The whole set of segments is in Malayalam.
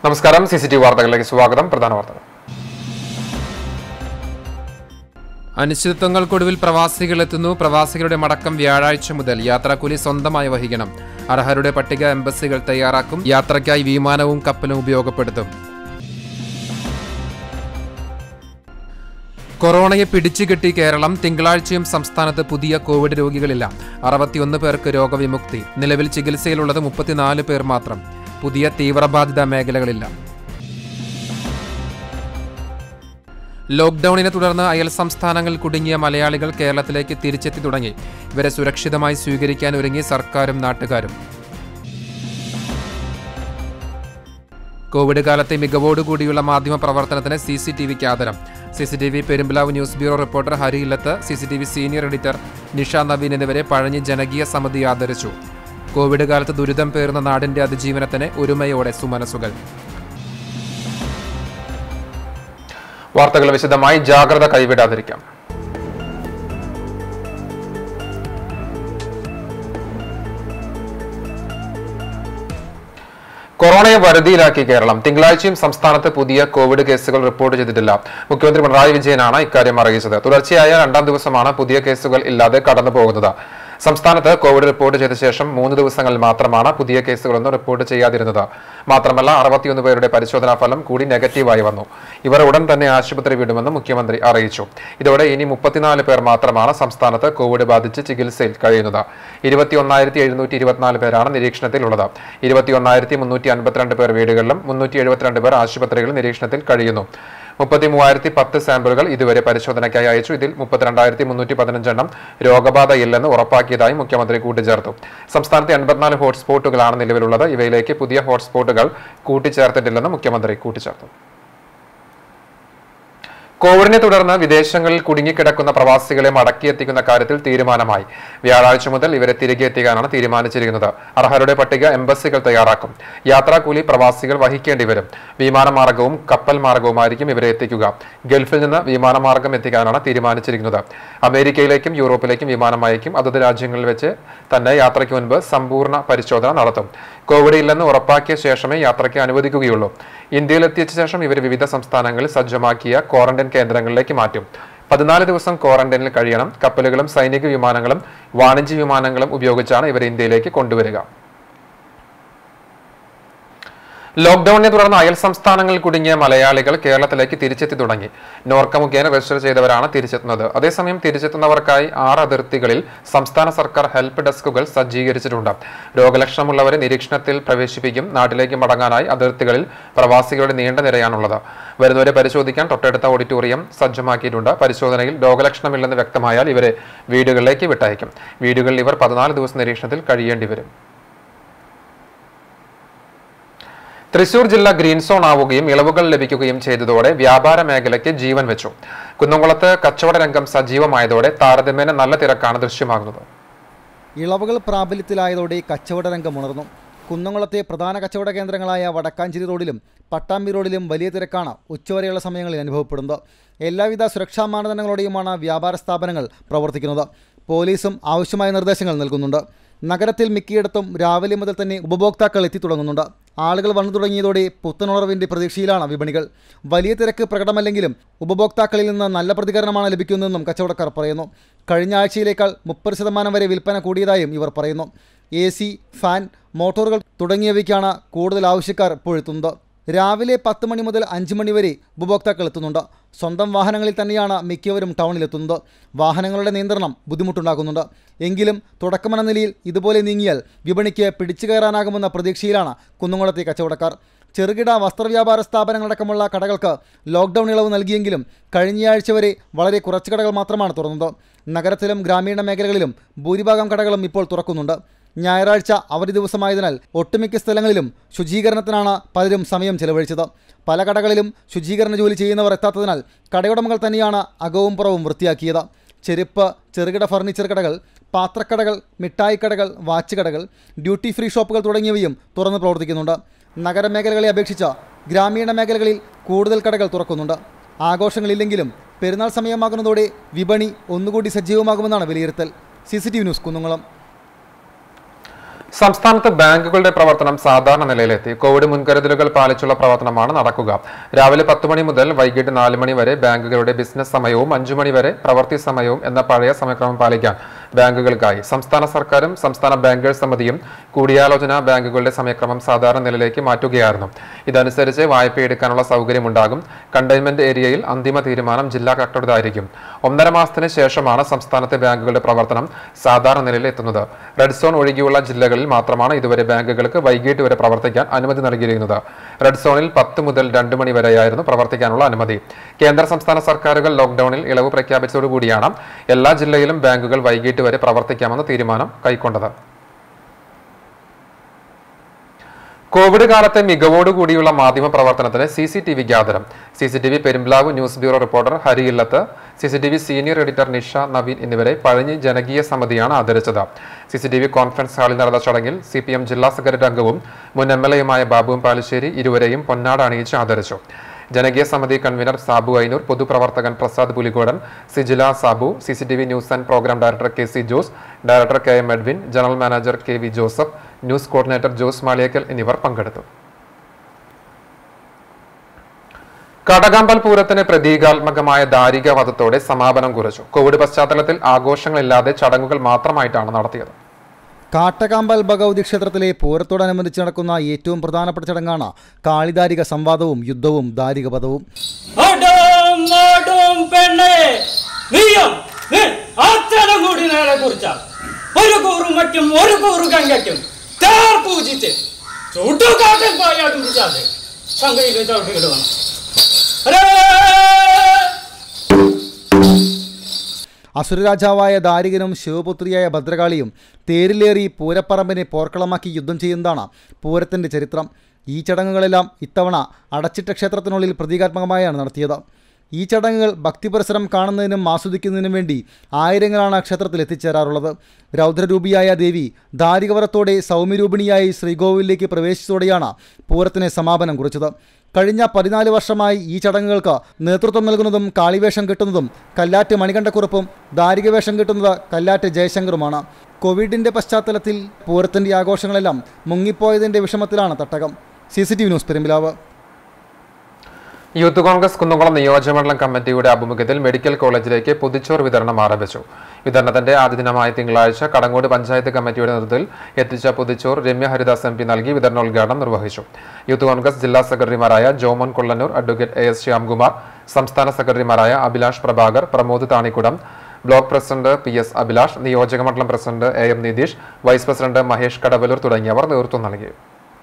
നമസ്കാരം സി സി ടി വാർത്തകളിലേക്ക് സ്വാഗതം പ്രധാന വാർത്തകൾ അനിശ്ചിതത്വങ്ങൾക്കൊടുവിൽ പ്രവാസികൾ എത്തുന്നു പ്രവാസികളുടെ മടക്കം വ്യാഴാഴ്ച മുതൽ യാത്രാക്കൂലി സ്വന്തമായി വഹിക്കണം അർഹരുടെ പട്ടിക എംബസികൾ തയ്യാറാക്കും യാത്രയ്ക്കായി വിമാനവും കപ്പലും ഉപയോഗപ്പെടുത്തും കൊറോണയെ പിടിച്ചുകെട്ടി കേരളം തിങ്കളാഴ്ചയും സംസ്ഥാനത്ത് പുതിയ കോവിഡ് രോഗികളില്ല അറുപത്തിയൊന്ന് പേർക്ക് രോഗവിമുക്തി നിലവിൽ ചികിത്സയിലുള്ളത് മുപ്പത്തിനാല് പേർ മാത്രം പുതിയ തീവ്രബാധിത മേഖലകളില്ല ലോക്ക്ഡൌണിനെ തുടർന്ന് അയൽ സംസ്ഥാനങ്ങളിൽ കുടുങ്ങിയ മലയാളികൾ കേരളത്തിലേക്ക് തിരിച്ചെത്തി തുടങ്ങി ഇവരെ സുരക്ഷിതമായി സ്വീകരിക്കാൻ ഒരുങ്ങി സർക്കാരും നാട്ടുകാരും കോവിഡ് കാലത്തെ മികവോടുകൂടിയുള്ള മാധ്യമ പ്രവർത്തനത്തിന് സി സി ടി വിക്ക് ആദരം C C T V Perumpilavu news bureau reporter Hari Illath C C T V senior editor Nisha Naveen എന്നിവരെ പഴഞ്ഞി ജനകീയ സമിതി ആദരിച്ചു കോവിഡ് കാലത്ത് ദുരിതം പേറുന്ന നാടിന്റെ അതിജീവനത്തിന് ഒരുമയോടെ സുമനസുകൾ വാർത്തകൾ വിശദമായി ജാഗ്രത കൈവിടാതിരിക്കാം കൊറോണയെ വരുതിയിലാക്കി കേരളം തിങ്കളാഴ്ചയും സംസ്ഥാനത്ത് പുതിയ കോവിഡ് കേസുകൾ റിപ്പോർട്ട് ചെയ്തിട്ടില്ല മുഖ്യമന്ത്രി പിണറായി വിജയനാണ് ഇക്കാര്യം അറിയിച്ചത് തുടർച്ചയായ രണ്ടാം ദിവസമാണ് പുതിയ കേസുകൾ ഇല്ലാതെ കടന്നു പോകുന്നത് സംസ്ഥാനത്ത് കോവിഡ് റിപ്പോർട്ട് ചെയ്ത ശേഷം മൂന്ന് ദിവസങ്ങളിൽ മാത്രമാണ് പുതിയ കേസുകളൊന്നും റിപ്പോർട്ട് ചെയ്യാതിരുന്നത് മാത്രമല്ല അറുപത്തിയൊന്ന് പേരുടെ പരിശോധനാ ഫലം കൂടി നെഗറ്റീവായി വന്നു ഇവർ ഉടൻ തന്നെ ആശുപത്രി വിടുമെന്ന് മുഖ്യമന്ത്രി അറിയിച്ചു ഇതോടെ ഇനി മുപ്പത്തിനാല് പേർ മാത്രമാണ് സംസ്ഥാനത്ത് കോവിഡ് ബാധിച്ച് ചികിത്സയിൽ കഴിയുന്നത് ഇരുപത്തിയൊന്നായിരത്തി എഴുന്നൂറ്റി ഇരുപത്തിനാല് പേരാണ് നിരീക്ഷണത്തിലുള്ളത് ഇരുപത്തിയൊന്നായിരത്തി മുന്നൂറ്റി അൻപത്തിരണ്ട് പേർ വീടുകളിലും മുന്നൂറ്റി എഴുപത്തിരണ്ട് പേർ ആശുപത്രികളിൽ നിരീക്ഷണത്തിൽ കഴിയുന്നു മുപ്പത്തി മൂവായിരത്തി പത്ത് സാമ്പിളുകൾ ഇതുവരെ പരിശോധനയ്ക്കായി അയച്ചു ഇതിൽ മുപ്പത്തിരണ്ടായിരത്തി മുന്നൂറ്റി പതിനഞ്ചെണ്ണം രോഗബാധ ഇല്ലെന്ന് ഉറപ്പാക്കിയതായി മുഖ്യമന്ത്രി കൂട്ടിച്ചേർത്തു സംസ്ഥാനത്ത് എൺപത്തിനാല് ഹോട്ട്സ്പോട്ടുകളാണ് നിലവിലുള്ളത് ഇവയിലേക്ക് പുതിയ ഹോട്ട്സ്പോട്ടുകൾ കൂട്ടിച്ചേർത്തിട്ടില്ലെന്ന് മുഖ്യമന്ത്രി കൂട്ടിച്ചേർത്തു കോവിഡിനെ തുടർന്ന് വിദേശങ്ങളിൽ കുടുങ്ങിക്കിടക്കുന്ന പ്രവാസികളെ മടക്കിയെത്തിക്കുന്ന കാര്യത്തിൽ തീരുമാനമായി വ്യാഴാഴ്ച മുതൽ ഇവരെ തിരികെ എത്തിക്കാനാണ് തീരുമാനിച്ചിരിക്കുന്നത് അർഹരുടെ പട്ടിക എംബസികൾ തയ്യാറാക്കും യാത്രാക്കൂലി പ്രവാസികൾ വഹിക്കേണ്ടി വരും വിമാനമാർഗവും കപ്പൽ മാർഗവുമായിരിക്കും ഇവരെ എത്തിക്കുക ഗൾഫിൽ നിന്ന് വിമാനമാർഗം എത്തിക്കാനാണ് തീരുമാനിച്ചിരിക്കുന്നത് അമേരിക്കയിലേക്കും യൂറോപ്പിലേക്കും വിമാനം അയക്കും അതത് രാജ്യങ്ങളിൽ വെച്ച് തന്നെ യാത്രയ്ക്ക് മുൻപ് സമ്പൂർണ്ണ പരിശോധന നടത്തും കോവിഡ് ഇല്ലെന്ന് ഉറപ്പാക്കിയ ശേഷമേ യാത്രയ്ക്ക് അനുവദിക്കുകയുള്ളൂ ഇന്ത്യയിലെത്തിച്ച ശേഷം ഇവർ വിവിധ സംസ്ഥാനങ്ങളിൽ സജ്ജമാക്കിയ ക്വാറന്റൈൻ കേന്ദ്രങ്ങളിലേക്ക് മാറ്റും പതിനാല് ദിവസം ക്വാറന്റൈനിൽ കഴിയണം കപ്പലുകളും സൈനിക വിമാനങ്ങളും വാണിജ്യ വിമാനങ്ങളും ഉപയോഗിച്ചാണ് ഇവരെ ഇന്ത്യയിലേക്ക് കൊണ്ടുവരിക ലോക്ഡൌണിനെ തുടർന്ന് അയൽ സംസ്ഥാനങ്ങളിൽ കുടുങ്ങിയ മലയാളികൾ കേരളത്തിലേക്ക് തിരിച്ചെത്തി തുടങ്ങി നോർക്ക മുഖേന രജിസ്റ്റർ ചെയ്തവരാണ് തിരിച്ചെത്തുന്നത് അതേസമയം തിരിച്ചെത്തുന്നവർക്കായി ആറ് അതിർത്തികളിൽ സംസ്ഥാന സർക്കാർ ഹെൽപ്പ് ഡെസ്കുകൾ സജ്ജീകരിച്ചിട്ടുണ്ട് രോഗലക്ഷണമുള്ളവരെ നിരീക്ഷണത്തിൽ പ്രവേശിപ്പിക്കും നാട്ടിലേക്ക് മടങ്ങാനായി അതിർത്തികളിൽ പ്രവാസികളുടെ നീണ്ട നിരയാണുള്ളത് വരുന്നവരെ പരിശോധിക്കാൻ തൊട്ടടുത്ത ഓഡിറ്റോറിയം സജ്ജമാക്കിയിട്ടുണ്ട് പരിശോധനയിൽ രോഗലക്ഷണമില്ലെന്ന് വ്യക്തമായാൽ ഇവരെ വീടുകളിലേക്ക് വിട്ടയക്കും വീടുകളിൽ ഇവർ പതിനാല് ദിവസം നിരീക്ഷണത്തിൽ കഴിയേണ്ടി വരും തൃശൂർ ജില്ല ഗ്രീൻ സോൺ ആവുകയും ഇളവുകൾ ലഭിക്കുകയും ചെയ്തതോടെ വ്യാപാര മേഖലയ്ക്ക് ജീവൻ വെച്ചു കുന്നംകുളത്ത് കച്ചവട രംഗം സജീവമായതോടെ താരതമ്യേന നല്ല തിരക്കാണ് ദൃശ്യമാകുന്നത് ഇളവുകൾ പ്രാബല്യത്തിലായതോടെ കച്ചവട രംഗം ഉണർന്നു കുന്നംകുളത്തെ പ്രധാന കച്ചവട കേന്ദ്രങ്ങളായ വടക്കാഞ്ചേരി റോഡിലും പട്ടാമ്പി റോഡിലും വലിയ തിരക്കാണ് ഉച്ചവരെയുള്ള സമയങ്ങളിൽ അനുഭവപ്പെടുന്നത് എല്ലാവിധ സുരക്ഷാ മാനദണ്ഡങ്ങളോടെയുമാണ് വ്യാപാര സ്ഥാപനങ്ങൾ പ്രവർത്തിക്കുന്നത് പോലീസും ആവശ്യമായ നിർദ്ദേശങ്ങൾ നൽകുന്നുണ്ട് നഗരത്തിൽ മിക്കയിടത്തും രാവിലെ മുതൽ തന്നെ ഉപഭോക്താക്കൾ എത്തിത്തുടങ്ങുന്നുണ്ട് ആളുകൾ വന്നു തുടങ്ങിയതോടെ പുത്തനുണർവിൻ്റെ പ്രതീക്ഷയിലാണ് വിപണികൾ വലിയ തിരക്ക് പ്രകടമല്ലെങ്കിലും ഉപഭോക്താക്കളിൽ നിന്ന് നല്ല പ്രതികരണമാണ് ലഭിക്കുന്നതെന്നും കച്ചവടക്കാർ പറയുന്നു കഴിഞ്ഞ ആഴ്ചയിലേക്കാൾ മുപ്പത് ശതമാനം വരെ വിൽപ്പന കൂടിയതായും ഇവർ പറയുന്നു എ സി ഫാൻ മോട്ടോറുകൾ തുടങ്ങിയവയ്ക്കാണ് കൂടുതൽ ആവശ്യക്കാർ ഇപ്പോഴെത്തുന്നത് രാവിലെ പത്ത് മണി മുതൽ അഞ്ച് മണി വരെ ഉപഭോക്താക്കൾ എത്തുന്നുണ്ട് സ്വന്തം വാഹനങ്ങളിൽ തന്നെയാണ് മിക്കവരും ടൗണിലെത്തുന്നത് വാഹനങ്ങളുടെ നിയന്ത്രണം ബുദ്ധിമുട്ടുണ്ടാക്കുന്നുണ്ട് എങ്കിലും തുടക്കമെന്ന നിലയിൽ ഇതുപോലെ നീങ്ങിയാൽ വിപണിക്ക് പിടിച്ചു കയറാനാകുമെന്ന പ്രതീക്ഷയിലാണ് കുന്നംകുളത്തെ കച്ചവടക്കാർ ചെറുകിട വസ്ത്രവ്യാപാര സ്ഥാപനങ്ങളടക്കമുള്ള കടകൾക്ക് ലോക്ക്ഡൗൺ ഇളവ് നൽകിയെങ്കിലും കഴിഞ്ഞയാഴ്ച വരെ വളരെ കുറച്ച് കടകൾ മാത്രമാണ് തുറന്നത് നഗരത്തിലും ഗ്രാമീണ മേഖലകളിലും ഭൂരിഭാഗം കടകളും ഇപ്പോൾ തുറക്കുന്നുണ്ട് ഞായറാഴ്ച അവധി ദിവസമായതിനാൽ ഒട്ടുമിക്ക സ്ഥലങ്ങളിലും ശുചീകരണത്തിനാണ് പലരും സമയം ചെലവഴിച്ചത് പല കടകളിലും ശുചീകരണ ജോലി ചെയ്യുന്നവർ എത്താത്തതിനാൽ കടയുടമകൾ തന്നെയാണ് അകവും പുറവും വൃത്തിയാക്കിയത് ചെരുപ്പ് ചെറുകിട ഫർണിച്ചർ കടകൾ പാത്രക്കടകൾ മിഠായിക്കടകൾ വാച്ച് കടകൾ ഡ്യൂട്ടി ഫ്രീ ഷോപ്പുകൾ തുടങ്ങിയവയും തുറന്ന് പ്രവർത്തിക്കുന്നുണ്ട് നഗരമേഖലകളെ അപേക്ഷിച്ച് ഗ്രാമീണ മേഖലകളിൽ കൂടുതൽ കടകൾ തുറക്കുന്നുണ്ട് ആഘോഷങ്ങളില്ലെങ്കിലും പെരുന്നാൾ സമയമാകുന്നതോടെ വിപണി ഒന്നുകൂടി സജീവമാകുമെന്നാണ് വിലയിരുത്തൽ C C T V news Kunnamkulam സംസ്ഥാനത്ത് ബാങ്കുകളുടെ പ്രവർത്തനം സാധാരണ നിലയിലെത്തി കോവിഡ് മുൻകരുതലുകൾ പാലിച്ചുള്ള പ്രവർത്തനമാണ് നടക്കുക രാവിലെ പത്ത് മണി മുതൽ വൈകിട്ട് നാല് മണി വരെ ബാങ്കുകളുടെ ബിസിനസ് സമയവും അഞ്ചു മണി വരെ പ്രവൃത്തി സമയവും എന്ന പഴയ സമയക്രമം പാലിക്കാൻ ബാങ്കുകൾക്കായി സംസ്ഥാന സർക്കാരും സംസ്ഥാന ബാങ്കേഴ്സ് സമിതിയും കൂടിയാലോചന ബാങ്കുകളുടെ സമയക്രമം സാധാരണ നിലയിലേക്ക് മാറ്റുകയായിരുന്നു ഇതനുസരിച്ച് വായ്പയെടുക്കാനുള്ള സൗകര്യമുണ്ടാകും കണ്ടെയ്ൻമെന്റ് ഏരിയയിൽ അന്തിമ തീരുമാനം ജില്ലാ കളക്ടറുടേതായിരിക്കും ഒന്നര മാസത്തിന് ശേഷമാണ് സംസ്ഥാനത്തെ ബാങ്കുകളുടെ പ്രവർത്തനം സാധാരണ നിലയിൽ എത്തുന്നത് റെഡ് സോൺ ഒഴികെയുള്ള ജില്ലകളിൽ മാത്രമാണ് ഇതുവരെ ബാങ്കുകൾക്ക് വൈകിട്ട് വരെ പ്രവർത്തിക്കാൻ അനുമതി നൽകിയിരിക്കുന്നത് റെഡ് സോണിൽ പത്ത് മുതൽ രണ്ട് മണി വരെയായിരുന്നു പ്രവർത്തിക്കാനുള്ള അനുമതി കേന്ദ്ര സംസ്ഥാന സർക്കാരുകൾ ലോക്ഡൌണിൽ ഇളവ് പ്രഖ്യാപിച്ചതോടുകൂടിയാണ് എല്ലാ ജില്ലയിലും ബാങ്കുകൾ വൈകിട്ട് വരെ പ്രവർത്തിക്കാമെന്ന തീരുമാനം കൈക്കൊണ്ടത് കോവിഡ് കാലത്തെ മികവോടുകൂടിയുള്ള മാധ്യമ പ്രവർത്തനത്തിന് സി സി ടി വിക്ക് ആദരം C C T V Perumplavu news bureau reporter Hari Illath C C T V senior editor Nisha Naveen എന്നിവരെ പഴഞ്ഞി ജനകീയ സമിതിയാണ് ആദരിച്ചത് C C T V conference ഹാളിൽ നടന്ന ചടങ്ങിൽ സി പി എം ജില്ലാ സെക്രട്ടറി അംഗവും മുൻ എം എൽ എയുമായ ബാബുവും പാലശ്ശേരി ഇരുവരെയും പൊന്നാട അണിയിച്ച് ആദരിച്ചു ജനകീയ സമിതി കൺവീനർ സാബു ഐനൂർ പൊതുപ്രവർത്തകൻ Prasad Pulikkodan Sijila Sabu C C T V news and programme director K C Jose director K M Edwin general manager K V Joseph news coordinator Jose Maliyekkal എന്നിവർ പങ്കെടുത്തു കടകാമ്പൽ പൂരത്തിന് പ്രതീകാത്മകമായ ദാരിക വധത്തോടെ സമാപനം കുറിച്ചു കോവിഡ് പശ്ചാത്തലത്തിൽ ആഘോഷങ്ങളില്ലാതെ ചടങ്ങുകൾ മാത്രമായിട്ടാണ് നടത്തിയത് കാട്ടകാമ്പൽ ഭഗവതി ക്ഷേത്രത്തിലെ പൂരത്തോടനുബന്ധിച്ച് നടക്കുന്ന ഏറ്റവും പ്രധാനപ്പെട്ട ചടങ്ങാണ് കാളിദാരിക സംവാദവും യുദ്ധവും ദാരികപഥവും ആടും ആടും പെണ്ണെ നീയും നീ അച്ഛനും കൂടി നേരെ കുറിച്ച ഒരു കൂറും മറ്റും ഒരു കൂറു ഗംഗയ്ക്കും തേർ പൂജിച്ച് ചുട്ടുകാട്ടിൽ പോയാടും പിടിച്ചാതെ സംഘയിലെ ചവിട്ടിയിടുവാണ് അസുരരാജാവായ ദാരികനും ശിവപുത്രിയായ ഭദ്രകാളിയും തേരിലേറി പൂരപ്പറമ്പിനെ പോർക്കളമാക്കി യുദ്ധം ചെയ്യുന്നതാണ് പൂരത്തിൻ്റെ ചരിത്രം ഈ ചടങ്ങുകളെല്ലാം ഇത്തവണ അടച്ചിട്ട ക്ഷേത്രത്തിനുള്ളിൽ പ്രതീകാത്മകമായാണ് നടത്തിയത് ഈ ചടങ്ങുകൾ ഭക്തിപുരസരം കാണുന്നതിനും ആസ്വദിക്കുന്നതിനും വേണ്ടി ആയിരങ്ങളാണ് ക്ഷേത്രത്തിൽ എത്തിച്ചേരാറുള്ളത് രൗദ്രരൂപിയായ ദേവി ദാരികവരത്തോടെ സൗമ്യരൂപിണിയായി ശ്രീകോവിലേക്ക് പ്രവേശിച്ചതോടെയാണ് പൂരത്തിന് സമാപനം കുറിച്ചത് കഴിഞ്ഞ പതിനാല് വർഷമായി ഈ ചടങ്ങുകൾക്ക് നേതൃത്വം നൽകുന്നതും കാളിവേഷം കിട്ടുന്നതും കല്ലാറ്റ് മണികണ്ഠക്കുറുപ്പും ദാരികവേഷം കിട്ടുന്നത് കല്ലാറ്റ് ജയശങ്കറുമാണ് കോവിഡിൻ്റെ പശ്ചാത്തലത്തിൽ പൂരത്തിൻ്റെ ആഘോഷങ്ങളെല്ലാം മുങ്ങിപ്പോയതിൻ്റെ വിഷമത്തിലാണ് തട്ടകം C C T V news Perumpilavu Youth Congress Kunnamkulam നിയോജകമണ്ഡലം കമ്മിറ്റിയുടെ ആഭിമുഖ്യത്തിൽ മെഡിക്കൽ കോളേജിലേക്ക് പൊതിച്ചോർ വിതരണം ആരംഭിച്ചു വിതരണത്തിന്റെ ആദ്യ ദിനമായ തിങ്കളാഴ്ച കടങ്ങോട് പഞ്ചായത്ത് കമ്മിറ്റിയുടെ നേതൃത്വത്തിൽ എത്തിച്ച പൊതിച്ചോർ രമ്യ ഹരിദാസ് എം പി നൽകി വിതരണോദ്ഘാടനം നിർവഹിച്ചു യൂത്ത് കോൺഗ്രസ് ജില്ലാ സെക്രട്ടറിമാരായ Jomon Kollannur advocate A S Shyamkumar സംസ്ഥാന സെക്രട്ടറിമാരായ Abhilash Prabhakar Pramod Thanikkudam block president P S Abhilash നിയോജകമണ്ഡലം president A M Nitish vice president Mahesh Kadavallur തുടങ്ങിയവർ നേതൃത്വം നൽകി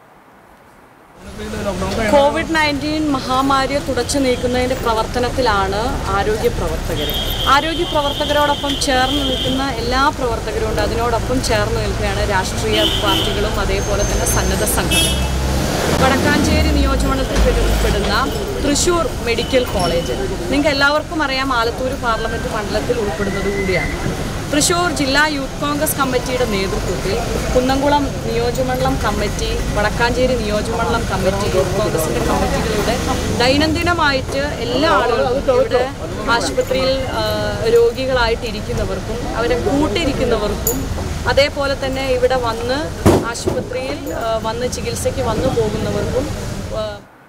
കോവിഡ് നയൻറ്റീൻ മഹാമാരിയെ തുടച്ചു നീക്കുന്നതിൻ്റെ പ്രവർത്തനത്തിലാണ് ആരോഗ്യ പ്രവർത്തകർ ആരോഗ്യ പ്രവർത്തകരോടൊപ്പം ചേർന്ന് നിൽക്കുന്ന എല്ലാ പ്രവർത്തകരും ഉണ്ട് അതിനോടൊപ്പം ചേർന്ന് നിൽക്കുകയാണ് രാഷ്ട്രീയ പാർട്ടികളും അതേപോലെ തന്നെ സന്നദ്ധ സംഘങ്ങളും വടക്കാഞ്ചേരി നിയോജകമണ്ഡലത്തിൽ പെടു- പെടുന്ന തൃശ്ശൂർ മെഡിക്കൽ കോളേജ് നിങ്ങൾക്ക് എല്ലാവർക്കും അറിയാം ആലത്തൂർ പാർലമെൻറ്റ് മണ്ഡലത്തിൽ ഉൾപ്പെടുന്നത് കൂടിയാണ് തൃശ്ശൂർ ജില്ലാ യൂത്ത് കോൺഗ്രസ് കമ്മിറ്റിയുടെ നേതൃത്വത്തിൽ കുന്നംകുളം നിയോജകമണ്ഡലം കമ്മിറ്റി വടക്കാഞ്ചേരി നിയോജകമണ്ഡലം കമ്മിറ്റി യൂത്ത് കോൺഗ്രസിൻ്റെ കമ്മിറ്റികളുടെ ദൈനംദിനമായിട്ട് എല്ലാ ആളുകൾക്കും ഇവിടെ ആശുപത്രിയിൽ ആ, രോഗികളായിട്ടിരിക്കുന്നവർക്കും അവരെ കൂട്ടിരിക്കുന്നവർക്കും അതേപോലെ തന്നെ ഇവിടെ വന്ന് ആശുപത്രിയിൽ ആ, വന്ന് ചികിത്സയ്ക്ക് വന്നു പോകുന്നവർക്കും ആ,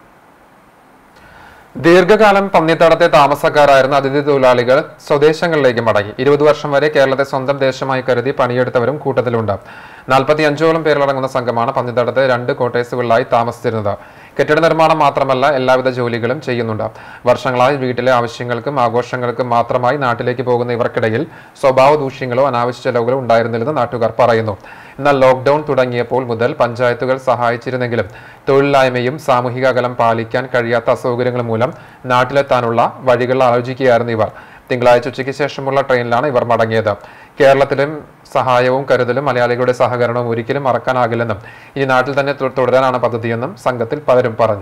ദീർഘകാലം പന്നിത്തടത്തെ താമസക്കാരായിരുന്ന അതിഥി തൊഴിലാളികൾ സ്വദേശങ്ങളിലേക്ക് മടങ്ങി ഇരുപത് വർഷം വരെ കേരളത്തെ സ്വന്തം ദേശമായി കരുതി പണിയെടുത്തവരും കൂട്ടത്തിലുണ്ട് നാൽപ്പത്തി അഞ്ചോളം പേരിലടങ്ങുന്ന സംഘമാണ് പന്നിത്തടത്തെ രണ്ട് കോട്ടേഴ്സുകളിലായി താമസിച്ചിരുന്നത് കെട്ടിട നിർമ്മാണം മാത്രമല്ല എല്ലാവിധ ജോലികളും ചെയ്യുന്നുണ്ട് വർഷങ്ങളായി വീട്ടിലെ ആവശ്യങ്ങൾക്കും ആഘോഷങ്ങൾക്കും മാത്രമായി നാട്ടിലേക്ക് പോകുന്ന ഇവർക്കിടയിൽ സ്വഭാവ ദൂഷ്യങ്ങളോ അനാവശ്യ ചെലവുകളോ ഉണ്ടായിരുന്നില്ലെന്ന് നാട്ടുകാർ പറയുന്നു എന്നാൽ ലോക്ക്ഡൌൺ തുടങ്ങിയപ്പോൾ മുതൽ പഞ്ചായത്തുകൾ സഹായിച്ചിരുന്നെങ്കിലും തൊഴിലില്ലായ്മയും സാമൂഹിക അകലം പാലിക്കാൻ കഴിയാത്ത അസൗകര്യങ്ങൾ മൂലം നാട്ടിലെത്താനുള്ള വഴികൾ ആലോചിക്കുകയായിരുന്നു ഇവർ തിങ്കളാഴ്ച ഉച്ചയ്ക്ക് ശേഷമുള്ള ട്രെയിനിലാണ് ഇവർ മടങ്ങിയത് കേരളത്തിലും സഹായവും കരുതലും മലയാളികളുടെ സഹകരണവും ഒരിക്കലും മറക്കാനാകില്ലെന്നും ഈ നാട്ടിൽ തന്നെ തു- തുടരാനാണ് പദ്ധതിയെന്നും സംഘത്തിൽ പലരും പറഞ്ഞു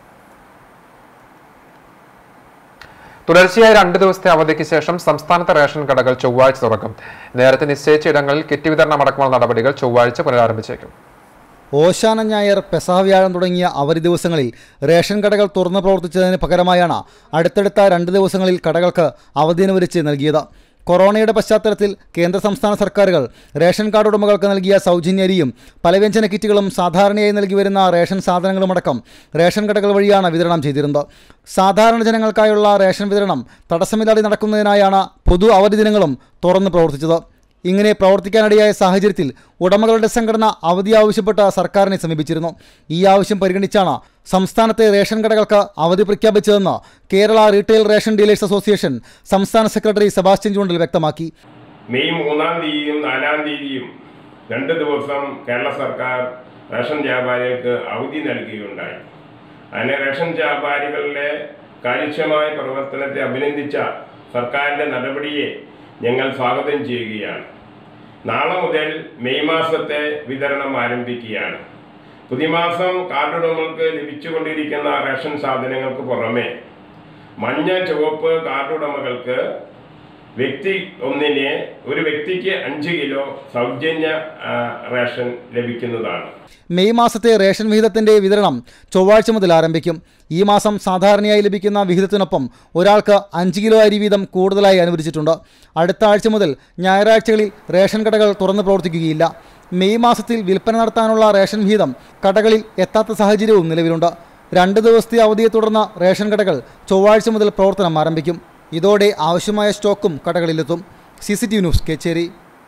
തുടർച്ചയായ രണ്ട് ദിവസത്തെ അവധിക്ക് ശേഷം സംസ്ഥാനത്തെ റേഷൻ കടകൾ ചൊവ്വാഴ്ച തുറക്കും നേരത്തെ നിശ്ചയിച്ച ഇടങ്ങളിൽ കിറ്റ് വിതരണം അടക്കമുള്ള നടപടികൾ ചൊവ്വാഴ്ച പുനരാരംഭിച്ചേക്കും ഓശാന ഞായർ പെസഹ വ്യാഴം തുടങ്ങിയ അവധി ദിവസങ്ങളിൽ റേഷൻ കടകൾ തുറന്നു പ്രവർത്തിച്ചതിന് പകരമായാണ് അടുത്തടുത്ത രണ്ട് ദിവസങ്ങളിൽ കടകൾക്ക് അവധി അനുവദിച്ച് നൽകിയത് കൊറോണയുടെ പശ്ചാത്തലത്തിൽ കേന്ദ്ര സംസ്ഥാന സർക്കാരുകൾ റേഷൻ കാർഡ് ഉടമകൾക്ക് നൽകിയ സൗജന്യ അരിയും പലവ്യഞ്ജന കിറ്റുകളും സാധാരണയായി നൽകി വരുന്ന റേഷൻ സാധനങ്ങളുമടക്കം റേഷൻ കടകൾ വഴിയാണ് വിതരണം ചെയ്തിരുന്നത് സാധാരണ ജനങ്ങൾക്കായുള്ള റേഷൻ വിതരണം തടസ്സമില്ലാതെ നടക്കുന്നതിനായാണ് പൊതു അവധി ദിനങ്ങളും തുറന്ന് പ്രവർത്തിച്ചത് ഇങ്ങനെ പ്രവർത്തിക്കാനിടയായ സാഹചര്യത്തിൽ ഉടമകളുടെ സംഘടന അവധി ആവശ്യപ്പെട്ട് സർക്കാരിനെ സമീപിച്ചിരുന്നു ഈ ആവശ്യം പരിഗണിച്ചാണ് സംസ്ഥാനത്തെ റേഷൻ കടകൾക്ക് അവധി പ്രഖ്യാപിച്ചതെന്ന് Kerala retail ration dealers association സംസ്ഥാന സെക്രട്ടറി സെബാസ്റ്റ്യൻ ചൂണ്ടൽ വ്യക്തമാക്കി മെയ് മൂന്നാം തീയതിയും നാലാം തീയതിയും രണ്ട് ദിവസം കേരള സർക്കാർ റേഷൻ വ്യാപാരികൾക്ക് അവധി നൽകുകയുണ്ടായി അതിന് റേഷൻ വ്യാപാരികളുടെ കാര്യക്ഷമമായ പ്രവർത്തനത്തെ അഭിനന്ദിച്ച സർക്കാരിൻ്റെ നടപടിയെ ഞങ്ങൾ സ്വാഗതം ചെയ്യുകയാണ് നാളെ മുതൽ മെയ് മാസത്തെ വിതരണം ആരംഭിക്കുകയാണ് പുതിയ മാസം കാർഡുടമകൾക്ക് ലഭിച്ചുകൊണ്ടിരിക്കുന്ന റേഷൻ സാധനങ്ങൾക്ക് പുറമെ മഞ്ഞ ചുവപ്പ് കാർഡുടമകൾക്ക് വ്യക്തി ഒന്നിന് ഒരു വ്യക്തിക്ക് അഞ്ച് കിലോ സൗജന്യ ആ, റേഷൻ ലഭിക്കുന്നതാണ് മെയ് മാസത്തെ റേഷൻ വിഹിതത്തിന്റെ വിതരണം ചൊവ്വാഴ്ച മുതൽ ആരംഭിക്കും ഈ മാസം സാധാരണയായി ലഭിക്കുന്ന വിഹിതത്തിനൊപ്പം ഒരാൾക്ക് അഞ്ച് കിലോ അരി വീതം കൂടുതലായി അനുവദിച്ചിട്ടുണ്ട് അടുത്ത ആഴ്ച മുതൽ ഞായറാഴ്ചകളിൽ റേഷൻ കടകൾ തുറന്ന് പ്രവർത്തിക്കുകയില്ല മെയ് മാസത്തിൽ വിൽപ്പന നടത്താനുള്ള റേഷൻ വിഹിതം കടകളിൽ എത്താത്ത സാഹചര്യവും നിലവിലുണ്ട് രണ്ട് ദിവസത്തെ അവധിയെ തുടർന്ന് റേഷൻ കടകൾ ചൊവ്വാഴ്ച മുതൽ പ്രവർത്തനം ആരംഭിക്കും ഇതോടെ ആവശ്യമായ സ്റ്റോക്കും കടകളിലെത്തും C C T V news Kechery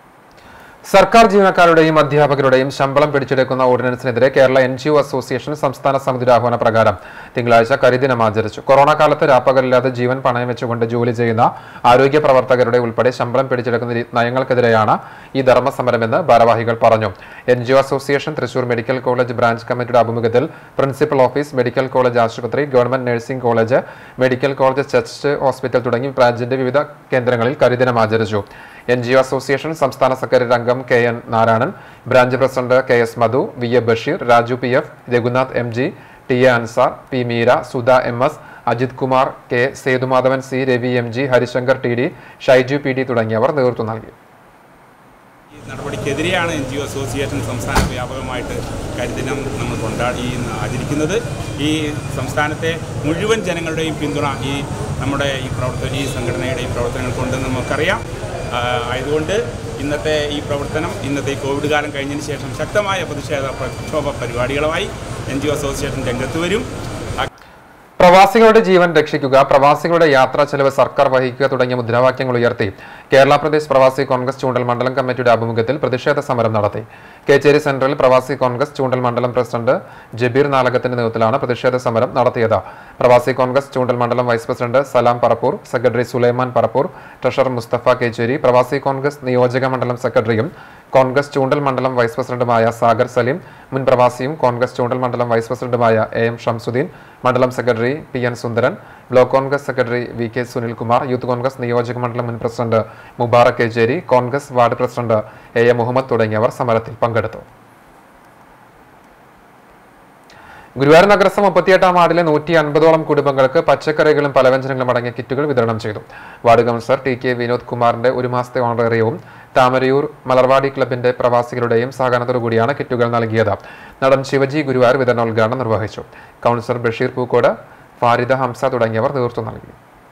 സർക്കാർ ജീവനക്കാരുടെയും അധ്യാപകരുടെയും ശമ്പളം പിടിച്ചെടുക്കുന്ന ഓർഡിനൻസിനെതിരെ Kerala N G O association സംസ്ഥാന സമിതിയുടെ ആഹ്വാന പ്രകാരം തിങ്കളാഴ്ച കരിദിനം ആചരിച്ചു കൊറോണ കാലത്ത് രാപ്പകലില്ലാതെ ജീവൻ പണയം വെച്ചുകൊണ്ട് ജോലി ചെയ്യുന്ന ആരോഗ്യ പ്രവർത്തകരുടെ ഉൾപ്പെടെ ശമ്പളം പിടിച്ചെടുക്കുന്ന രീ- നയങ്ങൾക്കെതിരെയാണ് ഈ ധർമ്മസമരമെന്ന് ഭാരവാഹികൾ പറഞ്ഞു N G O association Thrissur medical college branch കമ്മിറ്റിയുടെ ആഭിമുഖ്യത്തിൽ പ്രിൻസിപ്പൽ ഓഫീസ് മെഡിക്കൽ കോളേജ് ആശുപത്രി government nursing college medical college church hospital തുടങ്ങി ബ്രാഞ്ചിന്റെ വിവിധ കേന്ദ്രങ്ങളിൽ കരിദിനം ആചരിച്ചു എൻ ജി ഒ അസോസിയേഷൻ സംസ്ഥാന സെക്രട്ടറി അംഗം K N Narayanan branch president K S Madhu V A Basheer Raju P F Raghunath M G T A Ansar P Meera Sudha M S Ajith Kumar K Sethumadhavan C Ravi M G Harishankar T D Shaiju P D തുടങ്ങിയവർ നേതൃത്വം നൽകി ഈ നടപടിക്കെതിരെയാണ് എൻ ജി ഒ അസോസിയേഷൻ സംസ്ഥാന വ്യാപകമായിട്ട് കരിദിനം നമ്മൾ കൊണ്ടാടി ഈ ആചരിക്കുന്നത് ഈ സംസ്ഥാനത്തെ മുഴുവൻ ജനങ്ങളുടെയും പിന്തുണ ഈ നമ്മുടെ ഈ പ്രവർത്തന ഈ സംഘടനയുടെ ഈ പ്രവർത്തനങ്ങൾക്കുണ്ടെന്ന് നമുക്കറിയാം ആ, ആയതുകൊണ്ട് ഇന്നത്തെ ഈ പ്രവർത്തനം ഇന്നത്തെ ഈ കോവിഡ് കാലം കഴിഞ്ഞതിന് ശേഷം ശക്തമായ പ്രതിഷേധ പ്രക്ഷോഭ പരിപാടികളുമായി എൻ ജി ഒ അസോസിയേഷൻ രംഗത്ത് വരും പ്രവാസികളുടെ ജീവൻ രക്ഷിക്കുക പ്രവാസികളുടെ യാത്രാ ചെലവ് സർക്കാർ വഹിക്കുക തുടങ്ങിയ മുദ്രാവാക്യങ്ങൾ ഉയർത്തി കേരള പ്രദേശ് പ്രവാസി കോൺഗ്രസ് ചൂണ്ടൽ മണ്ഡലം കമ്മിറ്റിയുടെ ആഭിമുഖ്യത്തിൽ പ്രതിഷേധ സമരം നടത്തി കേച്ചേരി സെൻട്രൽ പ്രവാസി കോൺഗ്രസ് ചൂണ്ടൽ മണ്ഡലം പ്രസിഡന്റ് ജബീർ നാലകത്തിന്റെ നേതൃത്വത്തിലാണ് പ്രതിഷേധ സമരം നടത്തിയത് പ്രവാസി കോൺഗ്രസ് ചൂണ്ടൽ മണ്ഡലം vice president Salam Parappur secretary Sulaiman Parappur treasurer Mustafa Kechery പ്രവാസി കോൺഗ്രസ് നിയോജക മണ്ഡലം സെക്രട്ടറിയും കോൺഗ്രസ് ചൂണ്ടൽ മണ്ഡലം വൈസ് പ്രസിഡന്റുമായ സാഗർ സലീം മുൻ പ്രവാസിയും കോൺഗ്രസ് ചൂണ്ടൽ മണ്ഡലം വൈസ് പ്രസിഡന്റുമായ എ എം ഷംസുദ്ദീൻ മണ്ഡലം secretary P N Sundaran block Congress secretary V K Sunilkumar Youth Congress നിയോജക മണ്ഡലം മുൻ president Mubarak Kechery Congress ward president A A Muhammad തുടങ്ങിയവർ സമരത്തിൽ പങ്കെടുത്തു ഗുരുവായൂർ നഗരസഭ മുപ്പത്തിയെട്ടാം വാർഡിലെ നൂറ്റി അൻപതോളം കുടുംബങ്ങൾക്ക് പച്ചക്കറികളും പലവ്യഞ്ജനങ്ങളും അടങ്ങിയ കിറ്റുകൾ വിതരണം ചെയ്തു ward councillor T K Vinod കുമാറിന്റെ ഒരു മാസത്തെ ഓണറേറിയവും താമരയൂർ മലർവാടി ക്ലബിന്റെ പ്രവാസികളുടെയും സഹകരണത്തോടു കൂടിയാണ് കിറ്റുകൾ നൽകിയത് നടൻ ശിവജി ഗുരുവായൂർ വിതരണോദ്ഘാടനം നിർവഹിച്ചു കൗൺസിലർ ബഷീർ പൂക്കോട് ഫാരിദ ഹംസ തുടങ്ങിയവർ നേതൃത്വം നൽകി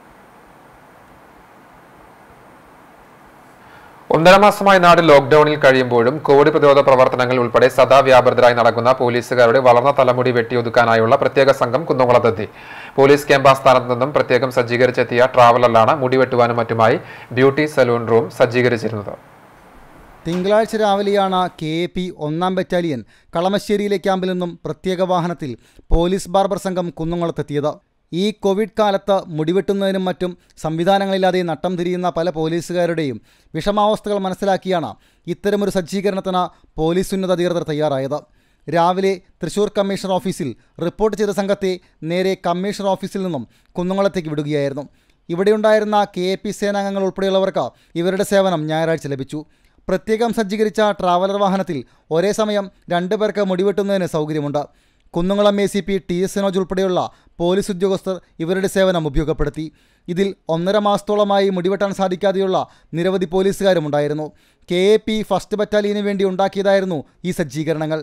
ഒന്നര മാസമായി നാട് ലോക്ഡൌണിൽ കഴിയുമ്പോഴും കോവിഡ് പ്രതിരോധ പ്രവർത്തനങ്ങൾ ഉൾപ്പെടെ സദാ വ്യാപൃതരായി നടക്കുന്ന പോലീസുകാരുടെ വളർന്ന തലമുടി വെട്ടിയൊതുക്കാനായുള്ള പ്രത്യേക സംഘം കുന്നംകുളത്തെത്തി പോലീസ് ക്യാമ്പ് ആസ്ഥാനത്ത് നിന്നും പ്രത്യേകം സജ്ജീകരിച്ചെത്തിയ ട്രാവലറിലാണ് മുടി വെട്ടുവാനും മറ്റുമായി ബ്യൂട്ടി സലൂൺ റൂം സജ്ജീകരിച്ചിരുന്നത് തിങ്കളാഴ്ച രാവിലെയാണ് കെ എ പി ഒന്നാം ബറ്റാലിയൻ കളമശ്ശേരിയിലെ ക്യാമ്പിൽ നിന്നും പ്രത്യേക വാഹനത്തിൽ പോലീസ് ബാർബർ സംഘം കുന്നംകുളത്തെത്തിയത് ഈ കോവിഡ് കാലത്ത് മുടിവെട്ടുന്നതിനും മറ്റും സംവിധാനങ്ങളില്ലാതെ നട്ടം തിരിയുന്ന പല പോലീസുകാരുടെയും വിഷമാവസ്ഥകൾ മനസ്സിലാക്കിയാണ് ഇത്തരമൊരു സജ്ജീകരണത്തിന് പോലീസ് ഉന്നത അധികൃതർ തയ്യാറായത് രാവിലെ തൃശൂർ കമ്മീഷണർ ഓഫീസിൽ റിപ്പോർട്ട് ചെയ്ത സംഘത്തെ നേരെ കമ്മീഷണർ ഓഫീസിൽ നിന്നും കുന്നംകുളത്തേക്ക് വിടുകയായിരുന്നു ഇവിടെയുണ്ടായിരുന്ന കെ എ പി സേനാംഗങ്ങൾ ഉൾപ്പെടെയുള്ളവർക്ക് ഇവരുടെ സേവനം ഞായറാഴ്ച ലഭിച്ചു പ്രത്യേകം സജ്ജീകരിച്ച ട്രാവലർ വാഹനത്തിൽ ഒരേ സമയം രണ്ടു പേർക്ക് മുടിവെട്ടുന്നതിന് സൗകര്യമുണ്ട് Kunnamkulam A C P T S Sinoj ഉൾപ്പെടെയുള്ള പോലീസ് ഉദ്യോഗസ്ഥർ ഇവരുടെ സേവനം ഉപയോഗപ്പെടുത്തി ഇതിൽ ഒന്നര മാസത്തോളമായി മുടിവെട്ടാൻ സാധിക്കാതെയുള്ള നിരവധി പോലീസുകാരും ഉണ്ടായിരുന്നു കെ എ പി ഫസ്റ്റ് ബറ്റാലിയന് വേണ്ടി ഉണ്ടാക്കിയതായിരുന്നു ഈ സജ്ജീകരണങ്ങൾ